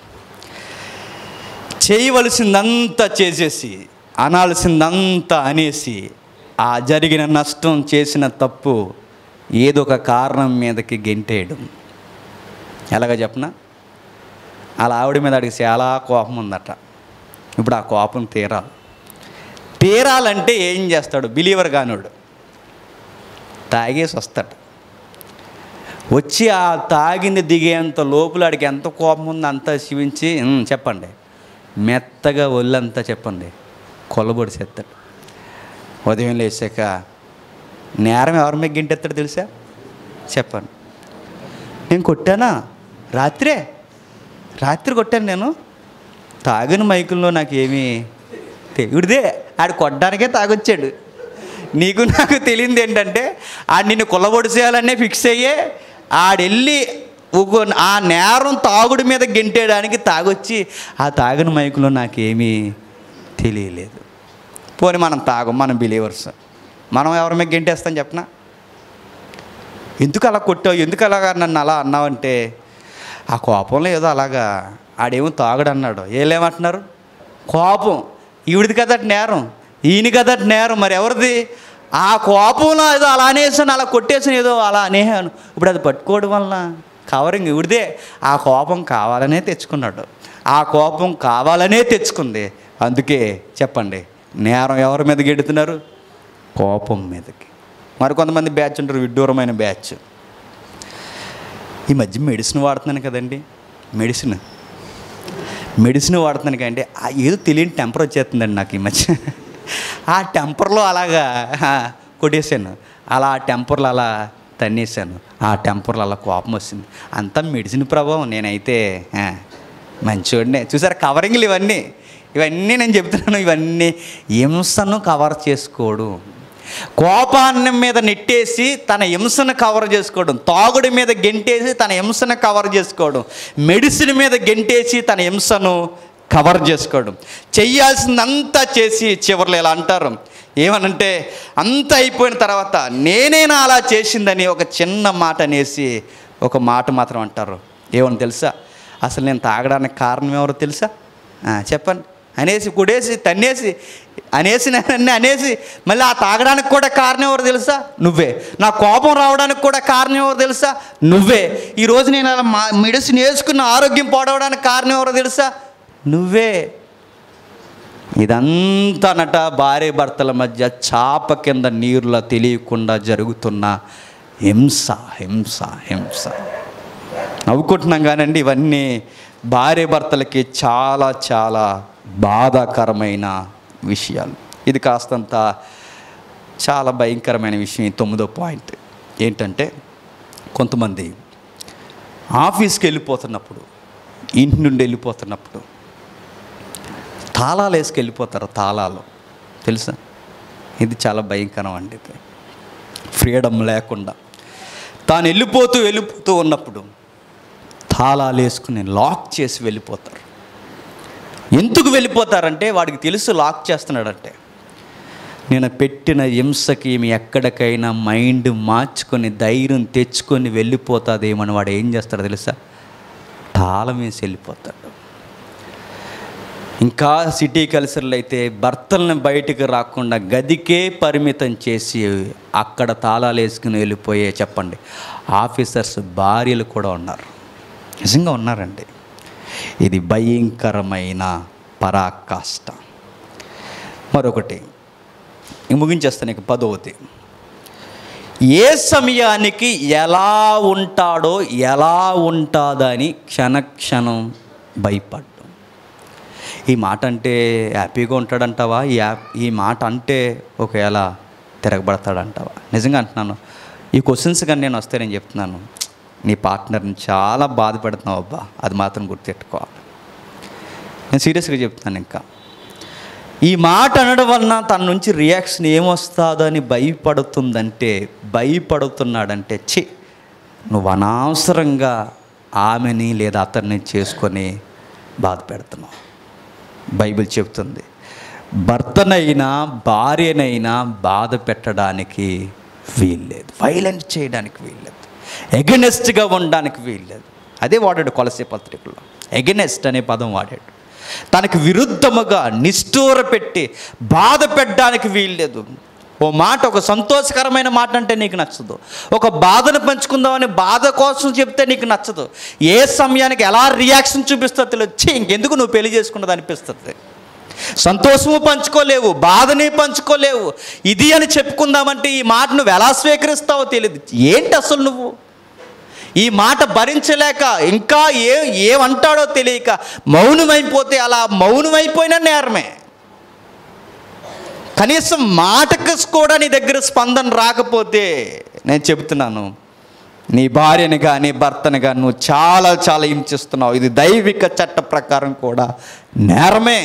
చేయవలసిందంతా చేసేసి అనాల్సిందంతా అనేసి ఆ జరిగిన నష్టం చేసిన తప్పు ఏదో ఒక కారణం మీదకి గెంటేయడం ఎలాగ చెప్పనా అలా ఆవిడ మీద అడిగి చాలా కోపం ఉందట ఇప్పుడు ఆ కోపం తీరాలి తీరాలంటే ఏం చేస్తాడు బిలీవర్ కానోడు తాగేసి వస్తాడు వచ్చి ఆ తాగింది దిగేంత లోపల ఆడికి ఎంత కోపం ఉందో అంతా శివించి "ఉమ్, చెప్పండి మెత్తగా ఒళ్ళంతా చెప్పండి కొల్లబొడి చేస్తాడు ఉదయం లేచాక నేరం ఎవరి మీద గింటెత్తాడు తెలుసా చెప్పండి నేను కొట్టానా రాత్రే రాత్రి కొట్టాను నేను తాగిన మైకుల్లో నాకేమీ తెగుడిదే ఆడు కొట్టడానికే తాగొచ్చాడు నీకు నాకు తెలియంది ఏంటంటే ఆడు నిన్ను కొల్లబొడి చేయాలనే ఫిక్స్ అయ్యే ఆడెళ్ళి ఒక ఆ నేరం తాగుడు మీద గెంటేయడానికి తాగొచ్చి ఆ తాగిన మైకులో నాకేమీ తెలియలేదు పోనీ మనం తాగం మనం బిలీవర్స్ మనం ఎవరి మీద గెంటేస్తాం చెప్పనా ఎందుకు అలా కొట్టావు ఎందుకు అలాగా నన్ను అలా అన్నావంటే ఆ కోపంలో ఏదో అలాగా ఆడేమో తాగడు అన్నాడు ఏలేమంటున్నారు కోపం ఈవిడిది కదట నేరం ఈయన కదట నేరం మరి ఎవరిది ఆ కోపంలో ఏదో అలా అనేసాను అలా కొట్టేసాను ఏదో అలా అనేహాను ఇప్పుడు అది పట్టుకోవడం వల్ల కవరింగ్ ఇవిడిదే ఆ కోపం కావాలనే తెచ్చుకున్నాడు ఆ కోపం కావాలనే తెచ్చుకుంది అందుకే చెప్పండి నేరం ఎవరి మీద గెడుతున్నారు కోపం మీదకి మరి కొంతమంది బ్యాచ్ ఉంటారు విడ్డూరమైన బ్యాచ్ ఈ మధ్య మెడిసిన్ వాడుతున్నాను కదండి మెడిసిన్ మెడిసిన్ వాడుతున్నాను కంటే ఆ ఏదో తెలియని టెంపర్ వచ్చేస్తుందండి నాకు ఈ మధ్య ఆ టెంపర్లో అలాగా ఆ, కొట్టేశాను అలా ఆ టెంపర్లో అలా తన్నేసాను ఆ టెంపర్లో అలా కోపం వచ్చింది అంతా మెడిసిన్ ప్రభావం నేనైతే ఆ, మంచివాడినే చూసారా కవరింగ్లు ఇవన్నీ ఇవన్నీ నేను చెప్తున్నాను ఇవన్నీ హింసను కవర్ చేసుకోడు కోపాన్ని మీద నెట్టేసి తన హింసను కవర్ చేసుకోవడం తాగుడి మీద గెంటేసి తన హింసను కవర్ చేసుకోవడం మెడిసిన్ మీద గెంటేసి తన హింసను కవర్ చేసుకోవడం చెయ్యాల్సిందంతా చేసి చివరిలో ఇలా అంటారు ఏమనంటే అంత అయిపోయిన తర్వాత నేనేనా అలా చేసిందని ఒక చిన్న మాట అనేసి ఒక మాట మాత్రం అంటారు ఏమని తెలుసా అసలు నేను తాగడానికి కారణం ఎవరో తెలుసా ఆ, చెప్పండి అనేసి కుడేసి తన్నేసి అనేసి నన్ను అనేసి మళ్ళీ ఆ తాగడానికి కూడా కారణం ఎవరు తెలుసా నువ్వే నా కోపం రావడానికి కూడా కారణం ఎవరు తెలుసా నువ్వే ఈరోజు నేను అలా మా మెడిసిన్ వేసుకున్న ఆరోగ్యం పాడవడానికి కారణం ఎవరో తెలుసా నువ్వే ఇదంతా నట భార్య భర్తల మధ్య చాప కింద నీరులా తెలియకుండా జరుగుతున్న హింస హింస హింస నవ్వుకుంటున్నాం కానండి ఇవన్నీ భార్య భర్తలకి చాలా చాలా బాధాకరమైన విషయాలు ఇది కాస్తంత చాలా భయంకరమైన విషయం ఈ తొమ్మిదో పాయింట్ ఏంటంటే కొంతమంది ఆఫీస్కి వెళ్ళిపోతున్నప్పుడు ఇంటి నుండి వెళ్ళిపోతున్నప్పుడు తాళాలు వేసుకు వెళ్ళిపోతారు తాళాలు తెలుసా ఇది చాలా భయంకరం అండి ఇది ఫ్రీడమ్ లేకుండా తాను వెళ్ళిపోతూ వెళ్ళిపోతూ ఉన్నప్పుడు తాళాలు వేసుకుని లాక్ చేసి వెళ్ళిపోతారు ఎందుకు వెళ్ళిపోతారంటే వాడికి తెలుసు లాక్ చేస్తున్నాడంటే నేను పెట్టిన హింసకి ఈమె ఎక్కడికైనా మైండ్ మార్చుకొని ధైర్యం తెచ్చుకొని వెళ్ళిపోతాదేమని వాడు ఏం చేస్తాడో తెలుసా తాళం వేసి వెళ్ళిపోతాడు ఇంకా సిటీ కల్చర్లు అయితే భర్తలను బయటికి రాకుండా గదికే పరిమితం చేసి అక్కడ తాళాలు వేసుకుని వెళ్ళిపోయే చెప్పండి ఆఫీసర్స్ భార్యలు కూడా ఉన్నారు నిజంగా ఉన్నారండి ఇది భయంకరమైన పరాకాష్ట మరొకటి ఇంక ముగించేస్తాను ఇక పదవది ఏ సమయానికి ఎలా ఉంటాడో ఎలా ఉంటుందని క్షణక్షణం భయపడ్డం ఈ మాట అంటే హ్యాపీగా ఉంటాడంటావా ఈ యాప్ ఈ మాట అంటే ఒకవేళ తిరగబడతాడంటావా నిజంగా అంటున్నాను ఈ క్వశ్చన్స్ కానీ నేను వస్తే నేను చెప్తున్నాను నీ పార్ట్నర్ని చాలా బాధ పెడుతున్నావు అబ్బా అది మాత్రం గుర్తెట్టుకోవాలి నేను సీరియస్గా చెప్తున్నాను ఇంకా ఈ మాట అనడం వలన తన నుంచి రియాక్షన్ ఏమొస్తుందో అని భయపడుతుందంటే భయపడుతున్నాడంటే చి నువ్వు అనవసరంగా ఆమెని లేదా అతన్ని చేసుకొని బాధ పెడుతున్నావు బైబిల్ చెప్తుంది భర్తనైనా భార్యనైనా బాధ పెట్టడానికి వీల్లేదు వైలెంట్ చేయడానికి వీల్లేదు ఎగనెస్ట్గా ఉండడానికి వీల్లేదు అదే వాడాడు కొలసే పత్రికలో ఎగనెస్ట్ అనే పదం వాడాడు తనకి విరుద్ధముగా నిష్ఠూర పెట్టి బాధ పెట్టడానికి వీల్లేదు ఓ మాట ఒక సంతోషకరమైన మాట అంటే నీకు నచ్చదు ఒక బాధను పంచుకుందామని బాధ కోసం చెప్తే నీకు నచ్చదు ఏ సమయానికి ఎలా రియాక్షన్ చూపిస్తో తెలియదు ఛీ, ఇంకెందుకు నువ్వు పెళ్లి చేసుకున్నది అనిపిస్తుంది సంతోషము పంచుకోలేవు బాధని పంచుకోలేవు ఇది అని చెప్పుకుందామంటే ఈ మాట నువ్వు ఎలా స్వీకరిస్తావో తెలియదు ఏంటి అసలు నువ్వు ఈ మాట భరించలేక ఇంకా ఏ ఏమంటాడో తెలియక మౌనమైపోతే అలా మౌనమైపోయినా నేరమే కనీసం మాటకు కూడా నీ దగ్గర స్పందన రాకపోతే నేను చెబుతున్నాను నీ భార్యని కానీ భర్తని కానీ నువ్వు చాలా చాలా హింసిస్తున్నావు ఇది దైవిక చట్ట ప్రకారం కూడా నేరమే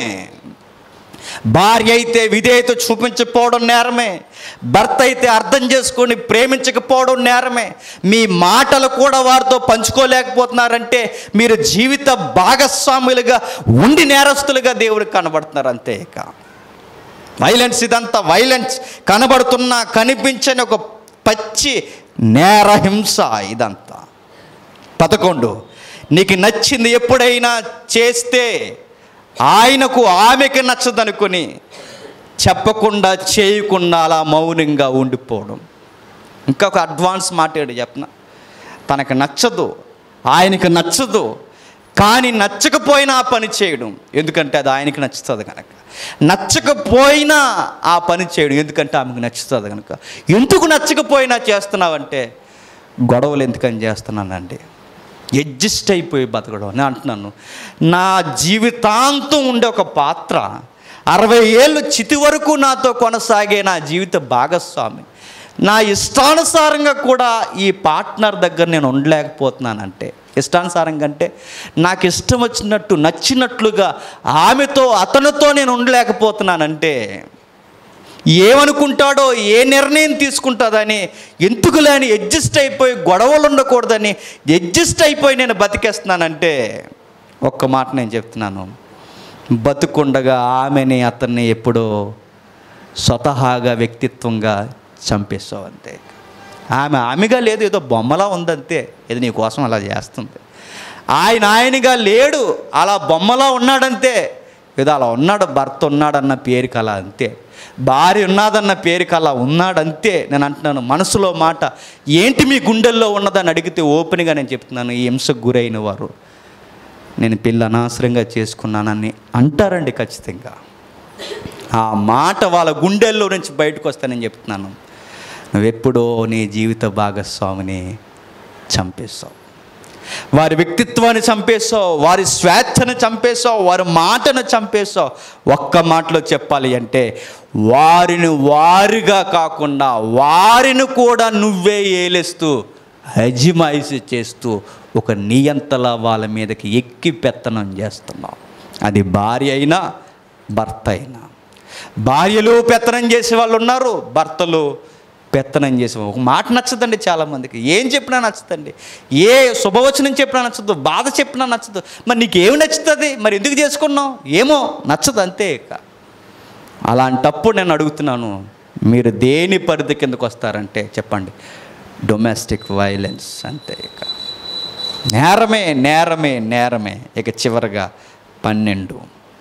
భార్య అయితే విధేయత చూపించకపోవడం నేరమే భర్త అయితే అర్థం చేసుకొని ప్రేమించకపోవడం నేరమే మీ మాటలు కూడా వారితో పంచుకోలేకపోతున్నారంటే మీరు జీవిత భాగస్వాములుగా ఉండి నేరస్తులుగా దేవుడికి కనబడుతున్నారు అంతే ఇక వైలెన్స్ ఇదంతా వైలెన్స్ కనబడుతున్నా కనిపించని ఒక పచ్చి నేరహింస ఇదంతా పదకొండు నీకు నచ్చింది ఎప్పుడైనా చేస్తే ఆయనకు ఆమెకి నచ్చదనుకొని చెప్పకుండా చేయకుండా అలా మౌనంగా ఉండిపోవడం ఇంకా ఒక అడ్వాన్స్ మాట్లాడు చెప్పన తనకు నచ్చదు ఆయనకు నచ్చదు కానీ నచ్చకపోయినా ఆ పని చేయడం ఎందుకంటే అది ఆయనకి నచ్చుతుంది కనుక నచ్చకపోయినా ఆ పని చేయడం ఎందుకంటే ఆమెకు నచ్చుతుంది కనుక ఎందుకు నచ్చకపోయినా చేస్తున్నావంటే గొడవలు ఎందుకని చేస్తున్నానండి అడ్జస్ట్ అయిపోయి బతకడం నేను అంటున్నాను నా జీవితాంతం ఉండే ఒక పాత్ర అరవై ఏళ్ళు చితి వరకు నాతో కొనసాగే నా జీవిత భాగస్వామి నా ఇష్టానుసారంగా కూడా ఈ పార్ట్నర్ దగ్గర నేను ఉండలేకపోతున్నానంటే ఇష్టానుసారంగా అంటే నాకు ఇష్టం వచ్చినట్టు నచ్చినట్లుగా ఆమెతో అతనితో నేను ఉండలేకపోతున్నానంటే ఏమనుకుంటాడో ఏ నిర్ణయం తీసుకుంటుందని ఎందుకు లేని అడ్జస్ట్ అయిపోయి గొడవలు ఉండకూడదని అడ్జస్ట్ అయిపోయి నేను బతికేస్తున్నానంటే ఒక్క మాట నేను చెప్తున్నాను బతుకుండగా ఆమెని అతన్ని ఎప్పుడో స్వతహాగా వ్యక్తిత్వంగా చంపేస్తావు అంతే ఆమె ఆమెగా లేదు ఏదో బొమ్మలా ఉందంతే ఇది నీ కోసం అలా చేస్తుంది ఆయన ఆయనగా లేడు అలా బొమ్మలా ఉన్నాడంతే ఏదో అలా ఉన్నాడు భర్త ఉన్నాడన్న పేరుకి అలా అంతే భార్య ఉన్నదన్న పేరుకి అలా ఉన్నాడంతే నేను అంటున్నాను మనసులో మాట ఏంటి మీ గుండెల్లో ఉన్నదని అడిగితే ఓపెన్గా నేను చెప్తున్నాను ఈ హింసకు గురైన వారు నేను పిల్ల అనవసరంగా చేసుకున్నానని అంటారండి ఖచ్చితంగా ఆ మాట వాళ్ళ గుండెల్లో నుంచి బయటకు వస్తానని చెప్తున్నాను నువ్వెప్పుడో నీ జీవిత భాగస్వామిని చంపేస్తావు వారి వ్యక్తిత్వాన్ని చంపేస్తావు వారి స్వేచ్ఛను చంపేస్తావు వారి మాటను చంపేస్తావు ఒక్క మాటలో చెప్పాలి అంటే వారిని వారిగా కాకుండా వారిని కూడా నువ్వే ఏలేస్తూ అజిమాయిషి చేస్తూ ఒక నియంతలా వాళ్ళ మీదకి ఎక్కి పెత్తనం చేస్తున్నావు అది భార్య అయినా భర్త అయినా భార్యలు పెత్తనం చేసే వాళ్ళు ఉన్నారు భర్తలు పెత్తనం చేసే ఒక మాట నచ్చదండి చాలామందికి ఏం చెప్పినా నచ్చుతండి ఏ శుభవచనం చెప్పినా నచ్చదు బాధ చెప్పినా నచ్చదు మరి నీకు ఏమి నచ్చుతుంది మరి ఎందుకు చేసుకున్నావు ఏమో నచ్చదు అంతే ఇక అలాంటప్పుడు నేను అడుగుతున్నాను మీరు దేని పరిధి కిందకు వస్తారంటే చెప్పండి డొమెస్టిక్ వైలెన్స్ అంతే ఇక నేరమే నేరమే నేరమే ఇక చివరగా పన్నెండు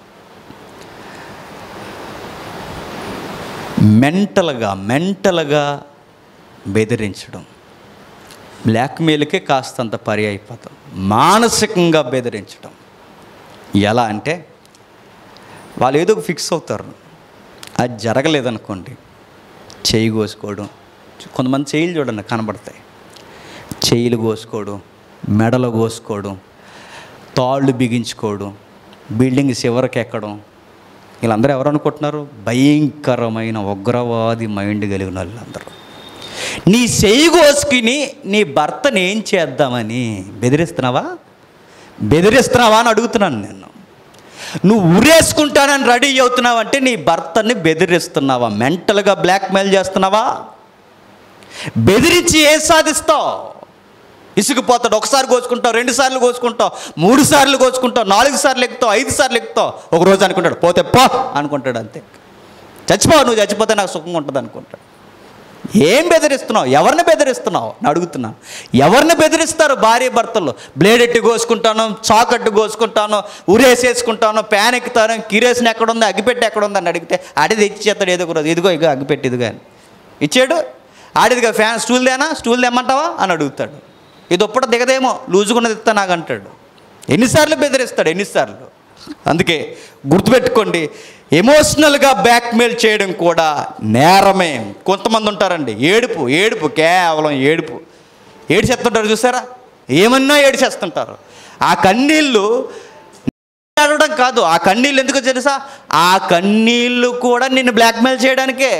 మెంటల్గా మెంటల్గా బెదిరించడం బ్లాక్మెయిల్కే కాస్తంత పరి అయిపోతాం మానసికంగా బెదిరించడం ఎలా అంటే వాళ్ళు ఏదో ఒక ఫిక్స్ అవుతారు అది జరగలేదనుకోండి చేయి కోసుకోవడం కొంతమంది చేయిలు చూడండి కనబడతాయి చేయిలు కోసుకోవడం మెడలు కోసుకోవడం తాళ్ళు బిగించుకోవడం బిల్డింగ్ చివరికి ఎక్కడం వీళ్ళందరూ ఎవరు అనుకుంటున్నారు భయంకరమైన ఉగ్రవాది మైండ్ కలిగిన వాళ్ళందరూ నీ చెయ్యి కోసుకుని నీ భర్తని ఏం చేద్దామని బెదిరిస్తున్నావా బెదిరిస్తున్నావా అని అడుగుతున్నాను నేను నువ్వు ఉరేసుకుంటానని రెడీ అవుతున్నావంటే నీ భర్తని బెదిరిస్తున్నావా మెంటల్గా బ్లాక్మెయిల్ చేస్తున్నావా బెదిరించి ఏం సాధిస్తావు ఇసుకుపోతాడు ఒకసారి కోసుకుంటావు రెండు సార్లు కోసుకుంటావు మూడు సార్లు కోసుకుంటావు నాలుగు సార్లు ఎక్కుతావు ఐదు సార్లు ఎక్కుతావు ఒక రోజు అనుకుంటాడు పోతే పో అనుకుంటాడు అంతే చచ్చిపో నువ్వు చచ్చిపోతే నాకు సుఖంగా ఉంటుంది అనుకుంటాడు ఏం బెదిరిస్తున్నావు ఎవరిని బెదిరిస్తున్నావు అని అడుగుతున్నాను ఎవరిని బెదిరిస్తారు భార్య భర్తలు బ్లేడ్ ఎట్టి కోసుకుంటాను చాకట్టు కోసుకుంటాను ఉరేసేసుకుంటాను ప్యాన్ ఎక్కుతాను కిరేసిన ఎక్కడ ఉంది అగ్గిపెట్టి ఎక్కడ ఉంది అని అడిగితే ఆడి తెచ్చిచేస్తాడు ఏదో ఒక రోజు ఇదిగో ఇగో అగ్గిపెట్టి ఇదిగో అని ఇచ్చాడు ఆడిదిగా ఫ్యాన్ స్టూల్ దేనా స్టూల్ తెమ్మంటావా అని అడుగుతాడు ఇది ఒప్పట దిగదేమో లూజుకున్నది ఇస్తా నాకు అంటాడు ఎన్నిసార్లు బెదిరిస్తాడు ఎన్నిసార్లు అందుకే గుర్తుపెట్టుకోండి ఎమోషనల్గా బ్లాక్మెయిల్ చేయడం కూడా నేరమే కొంతమంది ఉంటారండి ఏడుపు ఏడుపు కేవలం ఏడుపు ఏడిచేస్తుంటారు చూసారా ఏమన్నా ఏడిచేస్తుంటారు ఆ కన్నీళ్ళు ఏడవడం కాదు ఆ కన్నీళ్ళు ఎందుకు తెలుసా ఆ కన్నీళ్ళు కూడా నిన్ను బ్లాక్మెయిల్ చేయడానికే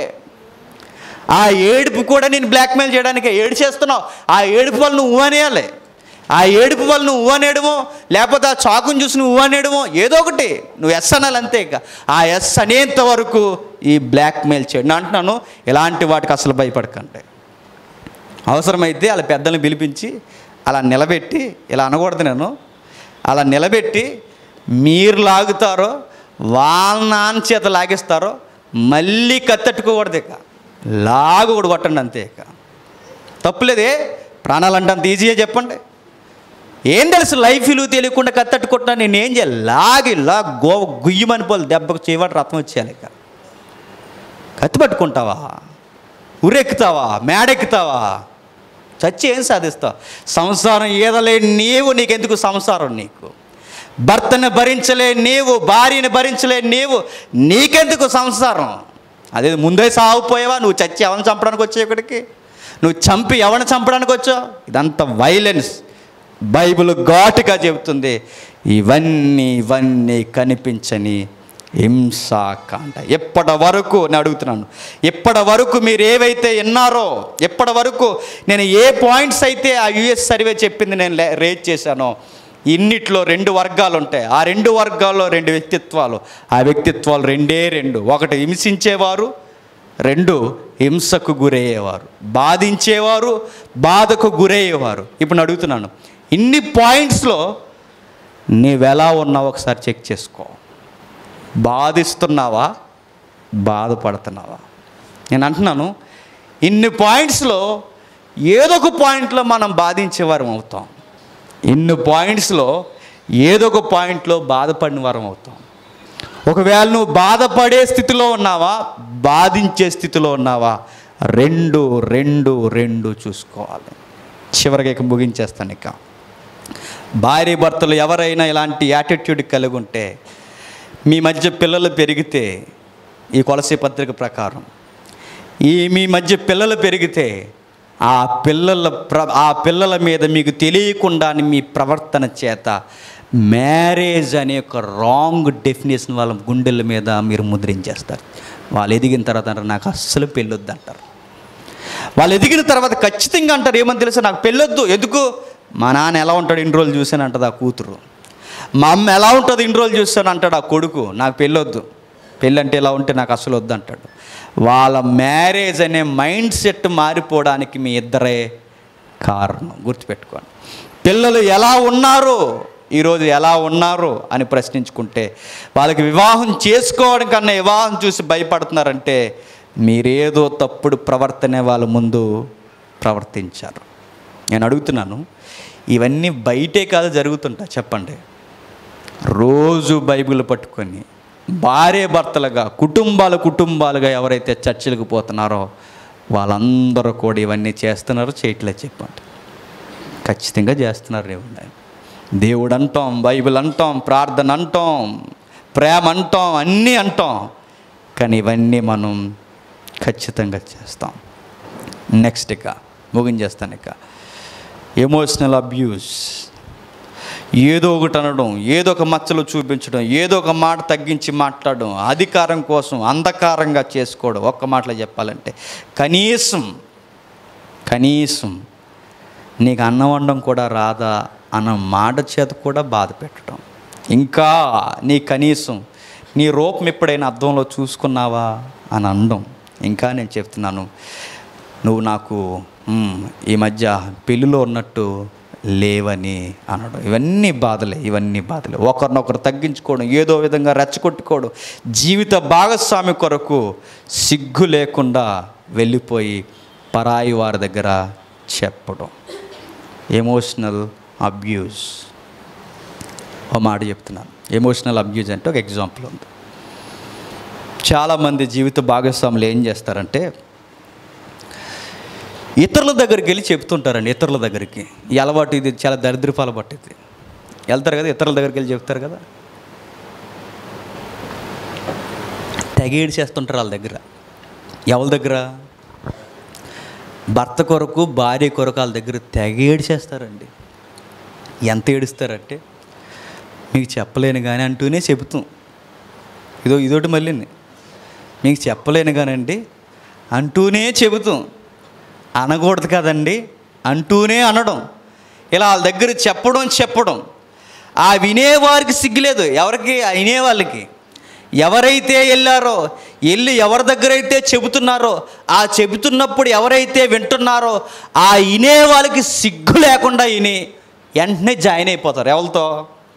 ఆ ఏడుపు కూడా నేను బ్లాక్మెయిల్ చేయడానికే ఏడు చేస్తున్నావు ఆ ఏడుపు వల్ల నువ్వు అనేయాలి ఆ ఏడుపు వల్ల నువ్వు అనేయడమో లేకపోతే ఆ చాకుని చూసి నువ్వు అనేయడమో ఏదో ఒకటి నువ్వు ఎస్ అనాలి అంతే ఇక ఆ ఎస్ అనేంత వరకు ఈ బ్లాక్మెయిల్ చేయడం నేను అంటున్నాను ఇలాంటి వాటికి అసలు భయపడకండి అవసరమైతే వాళ్ళ పెద్దల్ని పిలిపించి అలా నిలబెట్టి ఇలా అనకూడదు నేను అలా నిలబెట్టి మీరు లాగుతారో వాళ్ళ నాన్న చేత లాగిస్తారో మళ్ళీ కత్తెట్టుకోకూడదు ఇక లాగు కూడా కొట్టండి అంతే ఇక తప్పులేదే ప్రాణాలంటే అంత ఈజీగా చెప్పండి ఏం తెలుసు లైఫ్ విలువ తెలియకుండా కత్తట్టుకుంటా నేను ఏం చేయాలి లాగి లా గో గుయ్యమని పోలు దెబ్బకు చేయవాడు రత్నం వచ్చేయాలి ఇక కత్తి పట్టుకుంటావా ఉరెక్కుతావా మేడెక్కుతావా చచ్చి ఏం సాధిస్తావు సంసారం ఏదలే నీవు నీకెందుకు సంసారం నీకు భర్తను భరించలే నీవు భార్యని భరించలే నీవు నీకెందుకు సంసారం అదే ముందే సాగిపోయావా నువ్వు చచ్చి ఎవరిని చంపడానికి వచ్చావు ఇక్కడికి నువ్వు చంపి ఎవరిని చంపడానికి వచ్చావు ఇదంతా వైలెన్స్ బైబిల్ ఘాటుగా చెబుతుంది ఇవన్నీ ఇవన్నీ కనిపించని హింసాకాండ ఎప్పటి వరకు నేను అడుగుతున్నాను ఎప్పటి వరకు మీరు ఏవైతే విన్నారో ఎప్పటి వరకు నేను ఏ పాయింట్స్ అయితే ఆ యుఎస్ సర్వే చెప్పింది నేను లే- రేట్ చేశానో ఇన్నిట్లో రెండు వర్గాలు ఉంటాయి ఆ రెండు వర్గాల్లో రెండు వ్యక్తిత్వాలు ఆ వ్యక్తిత్వాలు రెండే రెండు ఒకటి హింసించేవారు రెండు హింసకు గురయ్యేవారు బాధించేవారు బాధకు గురయ్యేవారు ఇప్పుడు నేను అడుగుతున్నాను ఇన్ని పాయింట్స్లో నీవెలా ఉన్నావో ఒకసారి చెక్ చేసుకో బాధిస్తున్నావా బాధపడుతున్నావా నేను అంటున్నాను ఇన్ని పాయింట్స్లో ఏదో ఒక పాయింట్లో మనం బాధించేవారం అవుతాం ఇన్ని పాయింట్స్లో ఏదో ఒక పాయింట్లో బాధపడిన వారం అవుతాం ఒకవేళ నువ్వు బాధపడే స్థితిలో ఉన్నావా బాధించే స్థితిలో ఉన్నావా రెండు రెండు రెండు చూసుకోవాలి చివరికి ఇక ముగించేస్తాను ఇక భార్య భర్తలు ఎవరైనా ఇలాంటి యాటిట్యూడ్ కలిగి ఉంటే మీ మధ్య పిల్లలు పెరిగితే ఈ కొలసి పత్రిక ప్రకారం ఈ మీ మధ్య పిల్లలు పెరిగితే ఆ పిల్లల ప్ర ఆ పిల్లల మీద మీకు తెలియకుండా మీ ప్రవర్తన చేత మ్యారేజ్ అనే ఒక రాంగ్ డెఫినేషన్ వాళ్ళ గుండెల మీద మీరు ముద్రించేస్తారు వాళ్ళు ఎదిగిన తర్వాత అంటారు నాకు అస్సలు పెళ్ళొద్దు అంటారు వాళ్ళు ఎదిగిన తర్వాత ఖచ్చితంగా అంటారు ఏమని తెలుసా నాకు పెళ్ళొద్దు ఎందుకు మా నాన్న ఎలా ఉంటాడు ఇన్ని రోజులు చూశాను అంటది ఆ కూతురు మా అమ్మ ఎలా ఉంటుంది ఇన్ని రోజులు చూస్తాను అంటాడు ఆ కొడుకు నాకు పెళ్ళొద్దు పెళ్ళి అంటే ఎలా ఉంటే నాకు అసలు వద్దు అంటాడు వాళ్ళ మ్యారేజ్ అనే మైండ్ సెట్ మారిపోవడానికి మీ ఇద్దరే కారణం గుర్తుపెట్టుకోండి పిల్లలు ఎలా ఉన్నారు ఈరోజు ఎలా ఉన్నారు అని ప్రశ్నించుకుంటే వాళ్ళకి వివాహం చేసుకోవడం కన్నా వివాహం చూసి భయపడుతున్నారంటే మీరేదో తప్పుడు ప్రవర్తనే వాళ్ళ ముందు ప్రవర్తించారు నేను అడుగుతున్నాను ఇవన్నీ బయటే కాదు జరుగుతుంటా చెప్పండి రోజు బైబిల్ పట్టుకొని భార్య భర్తలుగా కుటుంబాలు కుటుంబాలుగా ఎవరైతే చర్చిలకు పోతున్నారో వాళ్ళందరూ కూడా ఇవన్నీ చేస్తున్నారో చేయట్లేదు చెప్పండి ఖచ్చితంగా చేస్తున్నారు దేవుడు దేవుడు అంటాం బైబిల్ అంటాం ప్రార్థన అంటాం ప్రేమ అంటాం అన్నీ అంటాం కానీ ఇవన్నీ మనం ఖచ్చితంగా చేస్తాం నెక్స్ట్ ఇక ముగించేస్తాను ఇక ఎమోషనల్ అబ్యూస్ ఏదో ఒకటి అనడం ఏదో ఒక మచ్చలు చూపించడం ఏదో ఒక మాట తగ్గించి మాట్లాడడం అధికారం కోసం అంధకారంగా చేసుకోవడం ఒక్క మాటలో చెప్పాలంటే కనీసం కనీసం నీకు అన్నం వండడం కూడా రాదా అన్న మాట చేత కూడా బాధ పెట్టడం ఇంకా నీ కనీసం నీ రూపం ఎప్పుడైనా అర్థంలో చూసుకున్నావా అని అనడం ఇంకా నేను చెప్తున్నాను నువ్వు నాకు మ్, ఈ మధ్య పెళ్ళిలో ఉన్నట్టు లేవని అనడం ఇవన్నీ బాధలే ఇవన్నీ బాధలే ఒకరినొకరు తగ్గించుకోవడం ఏదో విధంగా రెచ్చగొట్టుకోవడం జీవిత భాగస్వామి కొరకు సిగ్గు లేకుండా వెళ్ళిపోయి పరాయి వారి దగ్గర చెప్పడం ఎమోషనల్ అబ్యూస్ ఒక మాట చెప్తున్నాను ఎమోషనల్ అబ్యూజ్ అంటే ఒక ఎగ్జాంపుల్ ఉంది చాలామంది జీవిత భాగస్వాములు ఏం చేస్తారంటే ఇతరుల దగ్గరికి వెళ్ళి చెప్తుంటారండి ఇతరుల దగ్గరికి ఈ అలవాటు ఇది చాలా దరిద్రపాల పట్టింది వెళ్తారు కదా ఇతరుల దగ్గరికి వెళ్ళి చెప్తారు కదా తెగేడి చేస్తుంటారు వాళ్ళ దగ్గర ఎవరి దగ్గర భర్త కొరకు భార్య కొరకు వాళ్ళ దగ్గర తెగ ఏడిచేస్తారండి ఎంత ఏడుస్తారంటే మీకు చెప్పలేను కానీ అంటూనే చెబుతాం ఇదో ఇదోటి మళ్ళీ మీకు చెప్పలేను కానండి అంటూనే చెబుతాం అనకూడదు కదండి అంటూనే అనడం ఇలా వాళ్ళ దగ్గర చెప్పడం చెప్పడం ఆ వినేవారికి సిగ్గులేదు ఎవరికి ఆ వినేవాళ్ళకి ఎవరైతే వెళ్ళారో వెళ్ళి ఎవరి దగ్గర అయితే చెబుతున్నారో ఆ చెబుతున్నప్పుడు ఎవరైతే వింటున్నారో ఆ వినే వాళ్ళకి సిగ్గు లేకుండా విని వెంటనే జాయిన్ అయిపోతారు ఎవరితో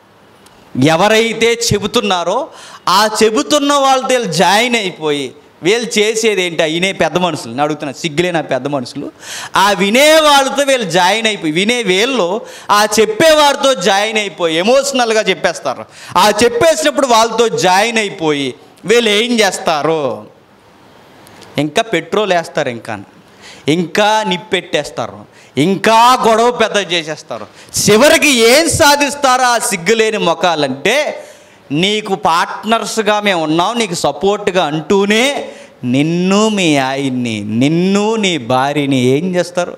ఎవరైతే చెబుతున్నారో ఆ చెబుతున్న వాళ్ళతో వీళ్ళు జాయిన్ అయిపోయి వీళ్ళు చేసేది ఏంటి ఆ వినే పెద్ద మనుషులు నేను అడుగుతున్నా సిగ్గులేని ఆ పెద్ద మనుషులు ఆ వినే వాళ్ళతో వీళ్ళు జాయిన్ అయిపోయి వినే వీళ్ళు ఆ చెప్పేవారితో జాయిన్ అయిపోయి ఎమోషనల్గా చెప్పేస్తారు ఆ చెప్పేసినప్పుడు వాళ్ళతో జాయిన్ అయిపోయి వీళ్ళు ఏం చేస్తారు ఇంకా పెట్రోల్ వేస్తారు ఇంకా ఇంకా నిప్పెట్టేస్తారు ఇంకా గొడవ పెద్ద చేసేస్తారు చివరికి ఏం సాధిస్తారో ఆ సిగ్గులేని మొఖాలంటే నీకు పార్ట్నర్స్గా మేము ఉన్నాం నీకు సపోర్ట్గా అంటూనే నిన్ను మీ ఆయన్ని నిన్ను నీ భార్యని ఏం చేస్తారు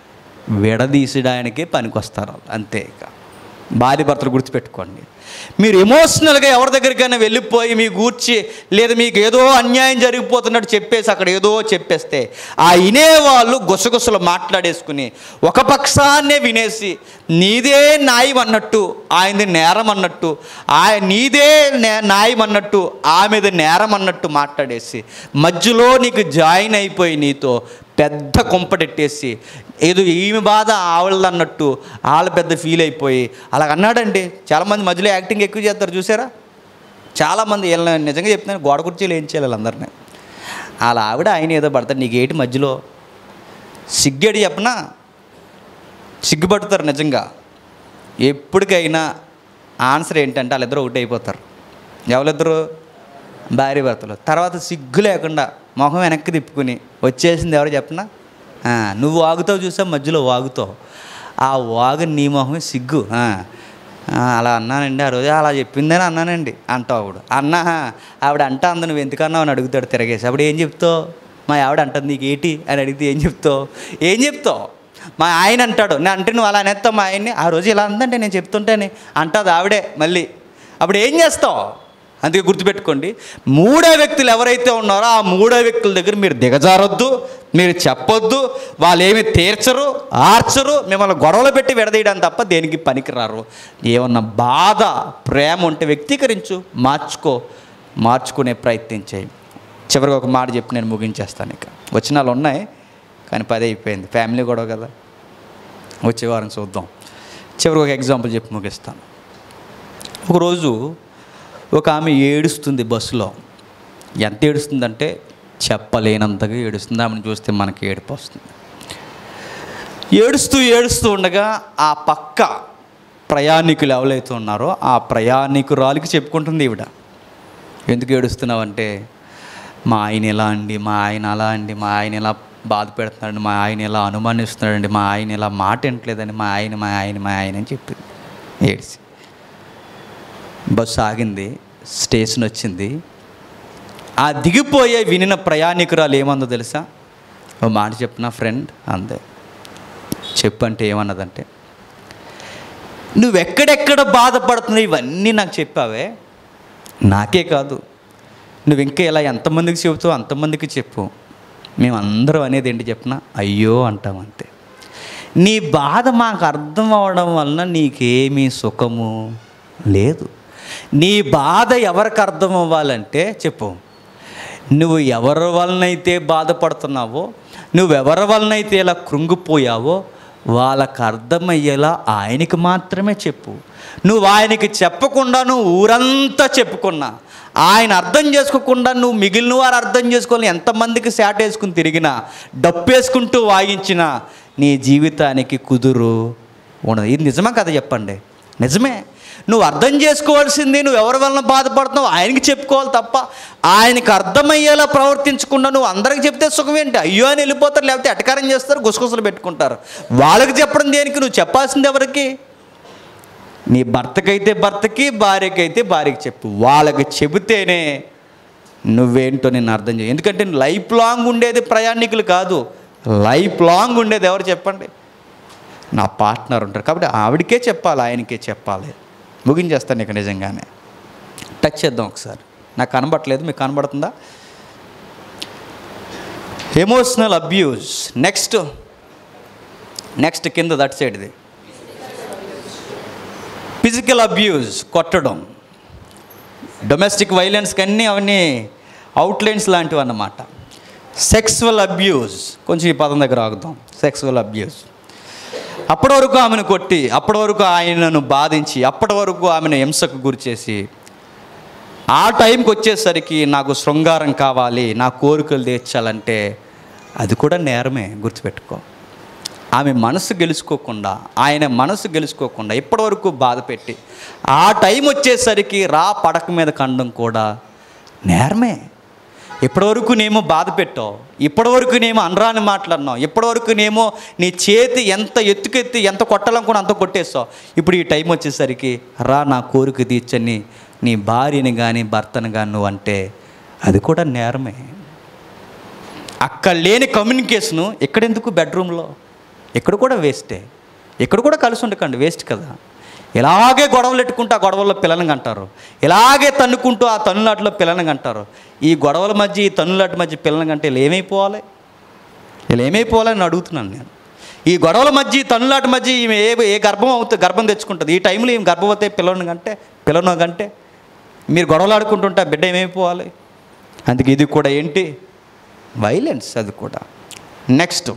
విడదీసడానికి పనికొస్తారు వాళ్ళు. అంతే ఇక భార్య భర్తలు గుర్తుపెట్టుకోండి మీరు ఎమోషనల్గా ఎవరి దగ్గరికైనా వెళ్ళిపోయి మీ గూర్చి లేదా మీకు ఏదో అన్యాయం జరిగిపోతున్నట్టు చెప్పేసి అక్కడ ఏదో చెప్పేస్తే ఆ వినేవాళ్ళు గుసగుసలు మాట్లాడేసుకుని ఒక పక్షాన్నే వినేసి నీదే న్యాయం అన్నట్టు ఆయనది నేరం అన్నట్టు ఆయన నీదే నే- న్యాయం అన్నట్టు ఆమెది నేరం అన్నట్టు మాట్లాడేసి మధ్యలో నీకు జాయిన్ అయిపోయి నీతో పెద్ద కొంపటెట్టేసి ఏదో ఈమె బాధ ఆవిడ అన్నట్టు వాళ్ళు పెద్ద ఫీల్ అయిపోయి అలా అన్నాడండి చాలామంది మధ్యలో యాక్టింగ్ ఎక్కువ చేస్తారు చూసారా చాలామంది వీళ్ళని నిజంగా చెప్తున్నాను గోడ కుర్చీలు ఏం చేయాలి వాళ్ళందరినీ వాళ్ళ ఆవిడ ఆయన ఏదో పడతారు నీకు ఏంటి మధ్యలో సిగ్గేడి చెప్పనా సిగ్గుపడుతారు నిజంగా ఎప్పటికైనా ఆన్సర్ ఏంటంటే వాళ్ళిద్దరూ ఒకటి అయిపోతారు ఎవరిద్దరు భార్య భర్తలు తర్వాత సిగ్గు లేకుండా మొహం వెనక్కి తిప్పుకుని వచ్చేసింది ఎవరు చెప్పనా ఆ, నువ్వు వాగుతావు చూసా మధ్యలో వాగుతావు ఆ వాగు నీ మొహమే సిగ్గు ఆ, ఆ, అలా అన్నానండి ఆ రోజు అలా చెప్పిందని అన్నానండి అంటావు ఆవిడ అన్నా ఆవిడ అంటా అంద నువ్వు ఎందుకన్నావు అని అడుగుతాడు తిరగేసి అప్పుడు ఏం చెప్తావు మా ఆవిడ అంటుంది నీకు ఏంటి అని అడిగితే ఏం చెప్తావు ఏం చెప్తావు మా ఆయన అంటాడు నేను అంటే నువ్వు అలా అనేస్తావు మా ఆయన్ని ఆ రోజు ఇలా అందంటే నేను చెప్తుంటేనే అంటది ఆవిడే మళ్ళీ అప్పుడు ఏం చేస్తావు అందుకే గుర్తుపెట్టుకోండి మూడో వ్యక్తులు ఎవరైతే ఉన్నారో ఆ మూడో వ్యక్తుల దగ్గర మీరు దిగజారొద్దు మీరు చెప్పొద్దు వాళ్ళు ఏమి తీర్చరు ఆర్చరు మిమ్మల్ని గొడవలు పెట్టి విడదీయడం తప్ప దేనికి పనికిరారు ఏమన్నా బాధ ప్రేమ ఉంటే వ్యక్తీకరించు మార్చుకో మార్చుకునే ప్రయత్నం చేయి చివరికి ఒక మాట చెప్పి నేను ముగించేస్తాను ఇక వచ్చినాలు ఉన్నాయి కానీ పది అయిపోయింది ఫ్యామిలీ గొడవ కదా వచ్చే వారం చూద్దాం చివరికి ఒక ఎగ్జాంపుల్ చెప్పి ముగిస్తాను ఒకరోజు ఒక ఆమె ఏడుస్తుంది బస్సులో ఎంత ఏడుస్తుందంటే చెప్పలేనంతగా ఏడుస్తుంది ఆమెను చూస్తే మనకి ఏడుపు వస్తుంది ఏడుస్తూ ఏడుస్తూ ఉండగా ఆ పక్క ప్రయాణికులు ఎవరైతే ఉన్నారో ఆ ప్రయాణికురాలికి చెప్పుకుంటుంది ఈవిడ ఎందుకు ఏడుస్తున్నావంటే మా ఆయన ఎలా అండి మా ఆయన అలా అండి మా ఆయన ఎలా బాధ పెడుతున్నాడండి మా ఆయన ఎలా అనుమానిస్తున్నాడండి మా ఆయన ఎలా మాట వింటలేదండి మా ఆయన మా ఆయన మా ఆయన అని చెప్పింది ఏడిసి బస్సు ఆగింది స్టేషన్ వచ్చింది ఆ దిగిపోయే వినిన ప్రయాణికురాలు ఏమందో తెలుసా ఓ మాట చెప్పిన ఫ్రెండ్ అందే చెప్పు అంటే ఏమన్నదంటే నువ్వెక్కడెక్కడ బాధపడుతున్నావు ఇవన్నీ నాకు చెప్పావే నాకే కాదు నువ్వు ఇంకా ఇలా ఎంతమందికి చెబుతావు అంతమందికి చెప్పు మేమందరం అనేది ఏంటి చెప్పిన అయ్యో అంటాం అంతే నీ బాధ మాకు అర్థం అవడం వలన నీకేమీ సుఖము లేదు నీ బాధ ఎవరికి అర్థం అవ్వాలంటే చెప్పు నువ్వు ఎవరి వలనైతే బాధపడుతున్నావో నువ్వెవరి వలనైతే ఇలా కృంగిపోయావో వాళ్ళకు అర్థమయ్యేలా ఆయనకి మాత్రమే చెప్పు నువ్వు ఆయనకి చెప్పకుండా నువ్వు ఊరంతా చెప్పుకున్నా ఆయన అర్థం చేసుకోకుండా నువ్వు మిగిలిన వారు అర్థం చేసుకొని ఎంతమందికి శాట్ వేసుకుని తిరిగినా డప్పేసుకుంటూ వాయించినా నీ జీవితానికి కుదురు ఉండదు ఇది నిజమా కదా చెప్పండి నిజమే నువ్వు అర్థం చేసుకోవాల్సింది నువ్వు ఎవరి వలన బాధపడుతున్నావు ఆయనకి చెప్పుకోవాలి తప్ప ఆయనకి అర్థమయ్యేలా ప్రవర్తించకుండా నువ్వు అందరికి చెప్తే సుఖం ఏంటి అయ్యో అని వెళ్ళిపోతారు లేకపోతే ఎటకారం చేస్తారు గుసగుసలు పెట్టుకుంటారు వాళ్ళకి చెప్పడం దేనికి నువ్వు చెప్పాల్సింది ఎవరికి నీ భర్తకైతే భర్తకి భార్యకైతే భార్యకి చెప్పు వాళ్ళకి చెబితేనే నువ్వేంటో నేను అర్థం చేయ ఎందుకంటే లైఫ్ లాంగ్ ఉండేది ప్రయాణికులు కాదు లైఫ్ లాంగ్ ఉండేది ఎవరు చెప్పండి నా పార్ట్నర్ ఉంటారు కాబట్టి ఆవిడకే చెప్పాలి ఆయనకే చెప్పాలి ముగించేస్తాను ఇక నిజంగానే టచ్ చేద్దాం ఒకసారి నాకు కనబడట్లేదు మీకు కనబడుతుందా ఎమోషనల్ అబ్యూస్ నెక్స్ట్ నెక్స్ట్ కింద దట్ సైడ్ది ఫిజికల్ అబ్యూస్ కొట్టడం డొమెస్టిక్ వైలెన్స్కి అన్నీ అవన్నీ అవుట్లైన్స్ లాంటివి అన్నమాట సెక్సువల్ అబ్యూస్ కొంచెం ఈ పదం దగ్గర ఆగుదాం సెక్సువల్ అబ్యూస్ అప్పటి వరకు ఆమెను కొట్టి అప్పటి వరకు ఆయనను బాధించి అప్పటి వరకు ఆమెను హింసకు గురిచేసి ఆ టైంకి వచ్చేసరికి నాకు శృంగారం కావాలి నా కోరికలు తీర్చాలంటే అది కూడా నేరమే గుర్తుపెట్టుకో ఆమె మనసు గెలుచుకోకుండా ఆయన మనసు గెలుచుకోకుండా ఇప్పటివరకు బాధ పెట్టి ఆ టైం వచ్చేసరికి రా పడక మీద కండం కూడా నేరమే ఇప్పటివరకు నేమో బాధ పెట్టావు ఇప్పటివరకు నేమో అనరాని మాట్లాడినావు ఇప్పటివరకు నేమో నీ చేతి ఎంత ఎత్తుకెత్తి ఎంత కొట్టాలనుకుని అంత కొట్టేస్తావు ఇప్పుడు ఈ టైం వచ్చేసరికి రా నా కోరిక తీర్చని నీ భార్యని కానీ భర్తను కానీ నువ్వు అంటే అది కూడా నేరమే అక్కడ లేని కమ్యూనికేషను ఎక్కడెందుకు బెడ్రూమ్లో ఇక్కడ కూడా వేస్టే ఇక్కడ కూడా కలిసి ఉండకండి వేస్ట్ కదా ఇలాగే గొడవలు పెట్టుకుంటూ ఆ గొడవల్లో పిల్లలను అంటారు ఇలాగే తన్నుకుంటూ ఆ తన్నులాటలో పిల్లలను అంటారు ఈ గొడవల మధ్య ఈ తన్నులాట మధ్య పిల్లలను అంటే వీళ్ళు ఏమైపోవాలి వీళ్ళు ఏమైపోవాలని అడుగుతున్నాను నేను ఈ గొడవల మధ్య ఈ తన్నులాట మధ్య ఈమె ఏ ఏ గర్భం అవుతుంది గర్భం తెచ్చుకుంటుంది ఈ టైంలో ఈమె గర్భవతి పిల్లను కంటే పిల్లను కంటే మీరు గొడవలు ఆడుకుంటుంటే ఆ బిడ్డ ఏమైపోవాలి అందుకే ఇది కూడా ఏంటి వైలెన్స్ అది కూడా next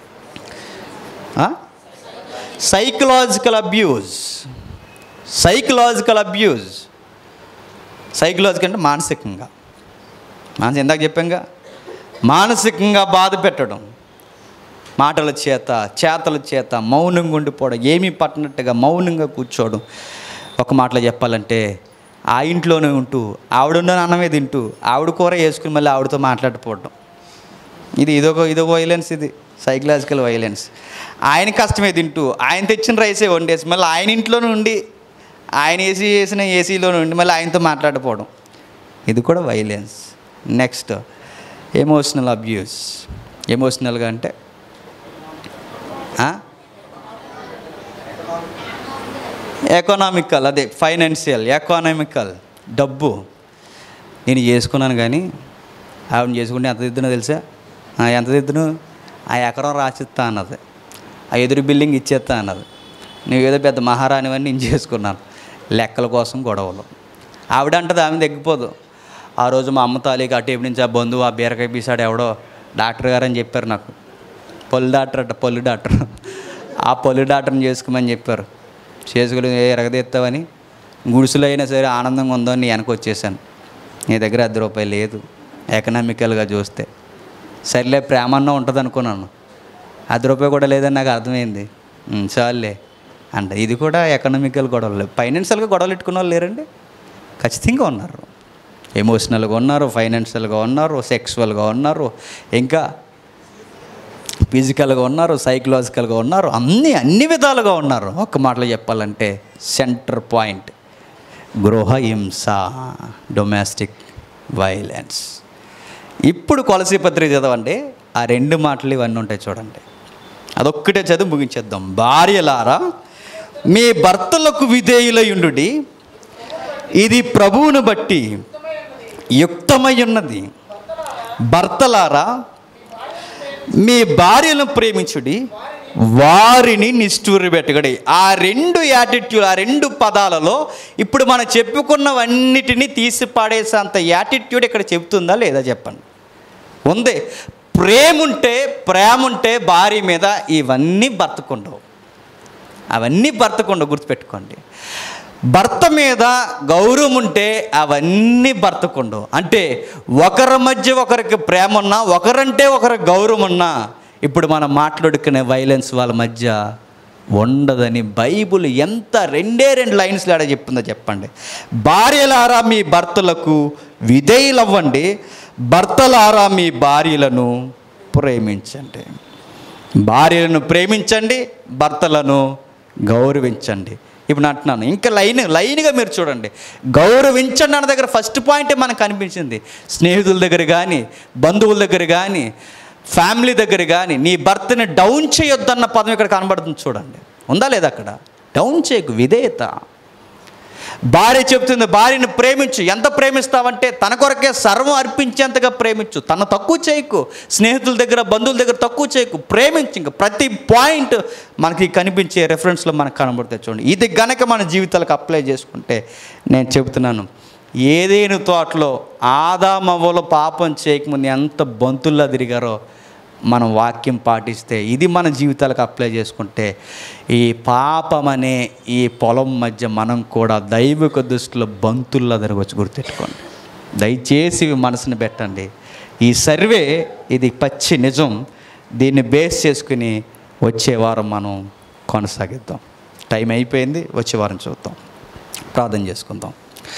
psychological abuse psychological abuse psychological అంటే మానసికంగా మానసిక ఇందాక చెప్పాంగా మానసికంగా బాధ పెట్టడం మాటల చేత చేతల చేత మౌనంగా ఉండిపోవడం ఏమీ పట్టనట్టుగా మౌనంగా కూర్చోవడం ఒక మాటలో చెప్పాలంటే ఆ ఇంట్లోనే ఉంటూ ఆవిడ అన్నమే తింటూ ఆవిడ కూర వేసుకుని మళ్ళీ ఆవిడతో మాట్లాడిపోవడం ఇది ఇదొక ఇదొక వైలెన్స్ ఇది సైకలాజికల్ వైలెన్స్ ఆయన కష్టమే తింటూ ఆయన తెచ్చిన రైసే వండేసి మళ్ళీ ఆయన ఇంట్లోనే ఉండి ఆయన ఏసీ వేసిన ఏసీలోనే ఉండి మళ్ళీ ఆయనతో మాట్లాడిపోవడం ఇది కూడా వైలెన్స్ నెక్స్ట్ ఎమోషనల్ అబ్యూస్ ఎమోషనల్గా అంటే ఎకనామికల్ అదే ఫైనాన్షియల్ ఎకనామికల్ డబ్బు నేను చేసుకున్నాను కానీ ఆవిడ చేసుకుంటే ఎంత దిద్దునో తెలుసా "ఆ, ఎంత దిద్దును ఆ ఎకరం రాసిస్తా అన్నది ఆ ఎదురు బిల్డింగ్ ఇచ్చేస్తా అన్నది నువ్వు ఏదో పెద్ద మహారాణివని నేను చేసుకున్నాను లెక్కల కోసం గొడవలు ఆవిడ అంటది ఆమె తగ్గిపోదు ఆ రోజు మా అమ్మ తాలీకి అటు ఇటు నుంచి ఆ బంధువు ఆ బీరకాయ పీసాడు ఎవడో డాక్టర్ గారు అని చెప్పారు నాకు పళ్ళు డాక్టర్ అట్ట పళ్ళు డాక్టర్ ఆ పళ్ళు డాక్టర్ని చేసుకోమని చెప్పారు చేసుకుని ఎరగదీస్తావని గుడిసెలో అయినా సరే ఆనందంగా ఉందో అని వెనక వచ్చేసాను నీ దగ్గర అర్ధ రూపాయలు లేదు ఎకనామికల్గా చూస్తే సర్లే ప్రేమన్నా ఉంటుంది అనుకున్నాను అర్ధ రూపాయి కూడా లేదని నాకు అర్థమైంది "ఉమ్, చాలులే అంట ఇది కూడా ఎకనామికల్ గొడవలు ఫైనాన్షియల్గా గొడవలు పెట్టుకున్న వాళ్ళు లేరండి ఖచ్చితంగా ఉన్నారు ఎమోషనల్గా ఉన్నారు ఫైనాన్షియల్గా ఉన్నారు సెక్సువల్గా ఉన్నారు ఇంకా ఫిజికల్గా ఉన్నారు సైకలాజికల్గా ఉన్నారు అన్ని అన్ని విధాలుగా ఉన్నారు ఒక్క మాటలో చెప్పాలంటే సెంటర్ పాయింట్ గృహ హింస డొమెస్టిక్ వైలెన్స్ ఇప్పుడు కొలసి పత్రిక చదవండి ఆ రెండు మాటలు ఇవన్నీ ఉంటాయి చూడండి అదొక్కటే చదివి ముగించేద్దాం భార్యలారా మీ భర్తలకు విధేయులయుండు ఇది ప్రభువును బట్టి యుక్తమై ఉన్నది భర్తలారా మీ భార్యను ప్రేమించుడి వారిని నిష్ఠూరి పెట్టగడి ఆ రెండు యాటిట్యూడ్ ఆ రెండు పదాలలో ఇప్పుడు మనం చెప్పుకున్నవన్నిటినీ తీసి పాడేసేంత యాటిట్యూడ్ ఇక్కడ చెప్తుందా లేదా చెప్పండి ఉంది ప్రేమ ఉంటే ప్రేమ ఉంటే భార్య మీద ఇవన్నీ బ్రతకుండవు అవన్నీ భర్తకుండవు గుర్తుపెట్టుకోండి భర్త మీద గౌరవం ఉంటే అవన్నీ భర్తకుండవు అంటే ఒకరి మధ్య ఒకరికి ప్రేమ ఉన్నా ఒకరంటే ఒకరికి గౌరవం ఉన్నా ఇప్పుడు మనం మాట్లాడుకునే వైలెన్స్ వాళ్ళ మధ్య ఉండదని బైబుల్ ఎంత రెండే రెండు లైన్స్ లాడ చెప్తుందో చెప్పండి భార్యలారా మీ భర్తలకు విధేయులవ్వండి భర్తలారా మీ భార్యలను ప్రేమించండి భార్యలను ప్రేమించండి భర్తలను గౌరవించండి ఇప్పుడు నేను అంటున్నాను ఇంకా లైన్ లైన్గా మీరు చూడండి గౌరవించండి అన్న దగ్గర ఫస్ట్ పాయింటే మనకు అనిపించింది స్నేహితుల దగ్గర కానీ బంధువుల దగ్గర కానీ ఫ్యామిలీ దగ్గర కానీ నీ భర్తని డౌన్ చేయొద్దన్న పదం ఇక్కడ కనబడుతుంది చూడండి ఉందా లేదా అక్కడ డౌన్ చేయకు విధేయత భార్య చెప్తుంది భార్యను ప్రేమించు ఎంత ప్రేమిస్తావంటే తన కొరకే సర్వం అర్పించేంతగా ప్రేమించు తన తక్కువ చేయకు స్నేహితుల దగ్గర బంధువుల దగ్గర తక్కువ చేయకు ప్రేమించు ఇంకా ప్రతి పాయింట్ మనకి కనిపించే రెఫరెన్స్లో మనకు కనబడుతుంది చూడండి ఇది గనక మన జీవితాలకు అప్లై చేసుకుంటే నేను చెబుతున్నాను ఏదేను తోటలో ఆదామవ్వలో పాపం చేయకముందు ఎంత బంతుల్లా తిరిగారో మనం వాక్యం పాటిస్తే ఇది మన జీవితాలకు అప్లై చేసుకుంటే ఈ పాపం అనే ఈ పొలం మధ్య మనం కూడా దైవిక దృష్టిలో బంతుల్లా తిరగవచ్చు గుర్తెట్టుకోండి దయచేసి ఇవి మనసుని పెట్టండి ఈ సర్వే ఇది పచ్చి నిజం దీన్ని బేస్ చేసుకుని వచ్చే వారం మనం కొనసాగిద్దాం టైం అయిపోయింది వచ్చే వారం చూద్దాం ప్రార్థన చేసుకుందాం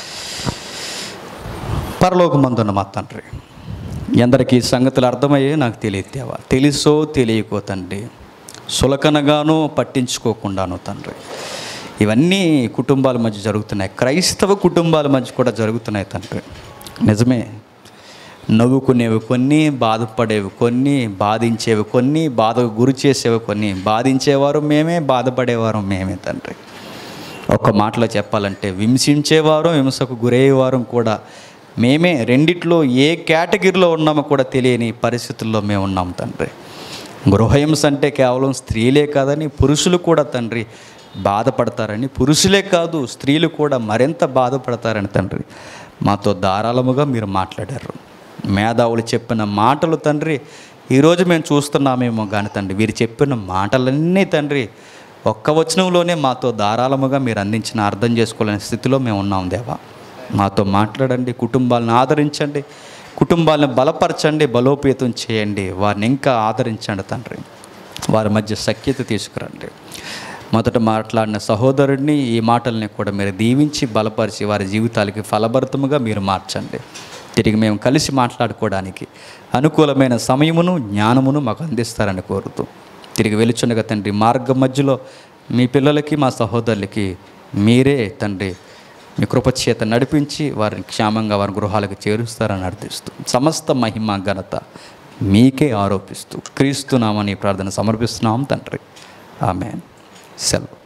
పరలోకమందున్న మా తండ్రి ఎందరికి ఈ సంగతులు అర్థమయ్యే నాకు తెలియదు దేవా తెలుసో తెలియకో తండ్రి సులకనగానో పట్టించుకోకుండాను తండ్రి ఇవన్నీ కుటుంబాల మధ్య జరుగుతున్నాయి క్రైస్తవ కుటుంబాల మధ్య కూడా జరుగుతున్నాయి తండ్రి నిజమే నవ్వుకునేవి కొన్ని బాధపడేవి కొన్ని బాధించేవి కొన్ని బాధకు గురి చేసేవి కొన్ని బాధించేవారు మేమే బాధపడేవారు మేమే తండ్రి ఒక్క మాటలో చెప్పాలంటే హింసించేవారు హింసకు గురయ్యేవారు కూడా మేమే రెండిట్లో ఏ కేటగిరీలో ఉన్నామో కూడా తెలియని పరిస్థితుల్లో మేము ఉన్నాం తండ్రి గృహహింస అంటే కేవలం స్త్రీలే కాదని పురుషులు కూడా తండ్రి బాధపడతారని పురుషులే కాదు స్త్రీలు కూడా మరింత బాధపడతారని తండ్రి మాతో ధారాళముగా మీరు మాట్లాడారు మేధావులు చెప్పిన మాటలు తండ్రి ఈరోజు మేము చూస్తున్నామేమో కానీ తండ్రి వీరు చెప్పిన మాటలన్నీ తండ్రి ఒక్క వచనంలోనే మాతో ధారాళముగా మీరు అందించిన అర్థం చేసుకోలేని స్థితిలో మేము ఉన్నాం దేవా మాతో మాట్లాడండి కుటుంబాలను ఆదరించండి కుటుంబాలను బలపరచండి బలోపేతం చేయండి వారిని ఇంకా ఆదరించండి తండ్రి వారి మధ్య సఖ్యత తీసుకురండి మొదట మాట్లాడిన సహోదరుడిని ఈ మాటల్ని కూడా మీరు దీవించి బలపరిచి వారి జీవితాలకి ఫలభరితముగా మీరు మార్చండి తిరిగి మేము కలిసి మాట్లాడుకోవడానికి అనుకూలమైన సమయమును జ్ఞానమును మాకు అందిస్తారని కోరుతూ తిరిగి వెలుచుండగా తండ్రి మార్గం మధ్యలో మీ పిల్లలకి మా సహోదరులకి మీరే తండ్రి మీ కృపచేత నడిపించి వారిని క్షేమంగా వారి గృహాలకు చేరుస్తారని అర్థిస్తూ సమస్త మహిమ ఘనత మీకే ఆరోపిస్తూ క్రీస్తున్నామని ప్రార్థన సమర్పిస్తున్నాం తండ్రి ఆమె సెలవు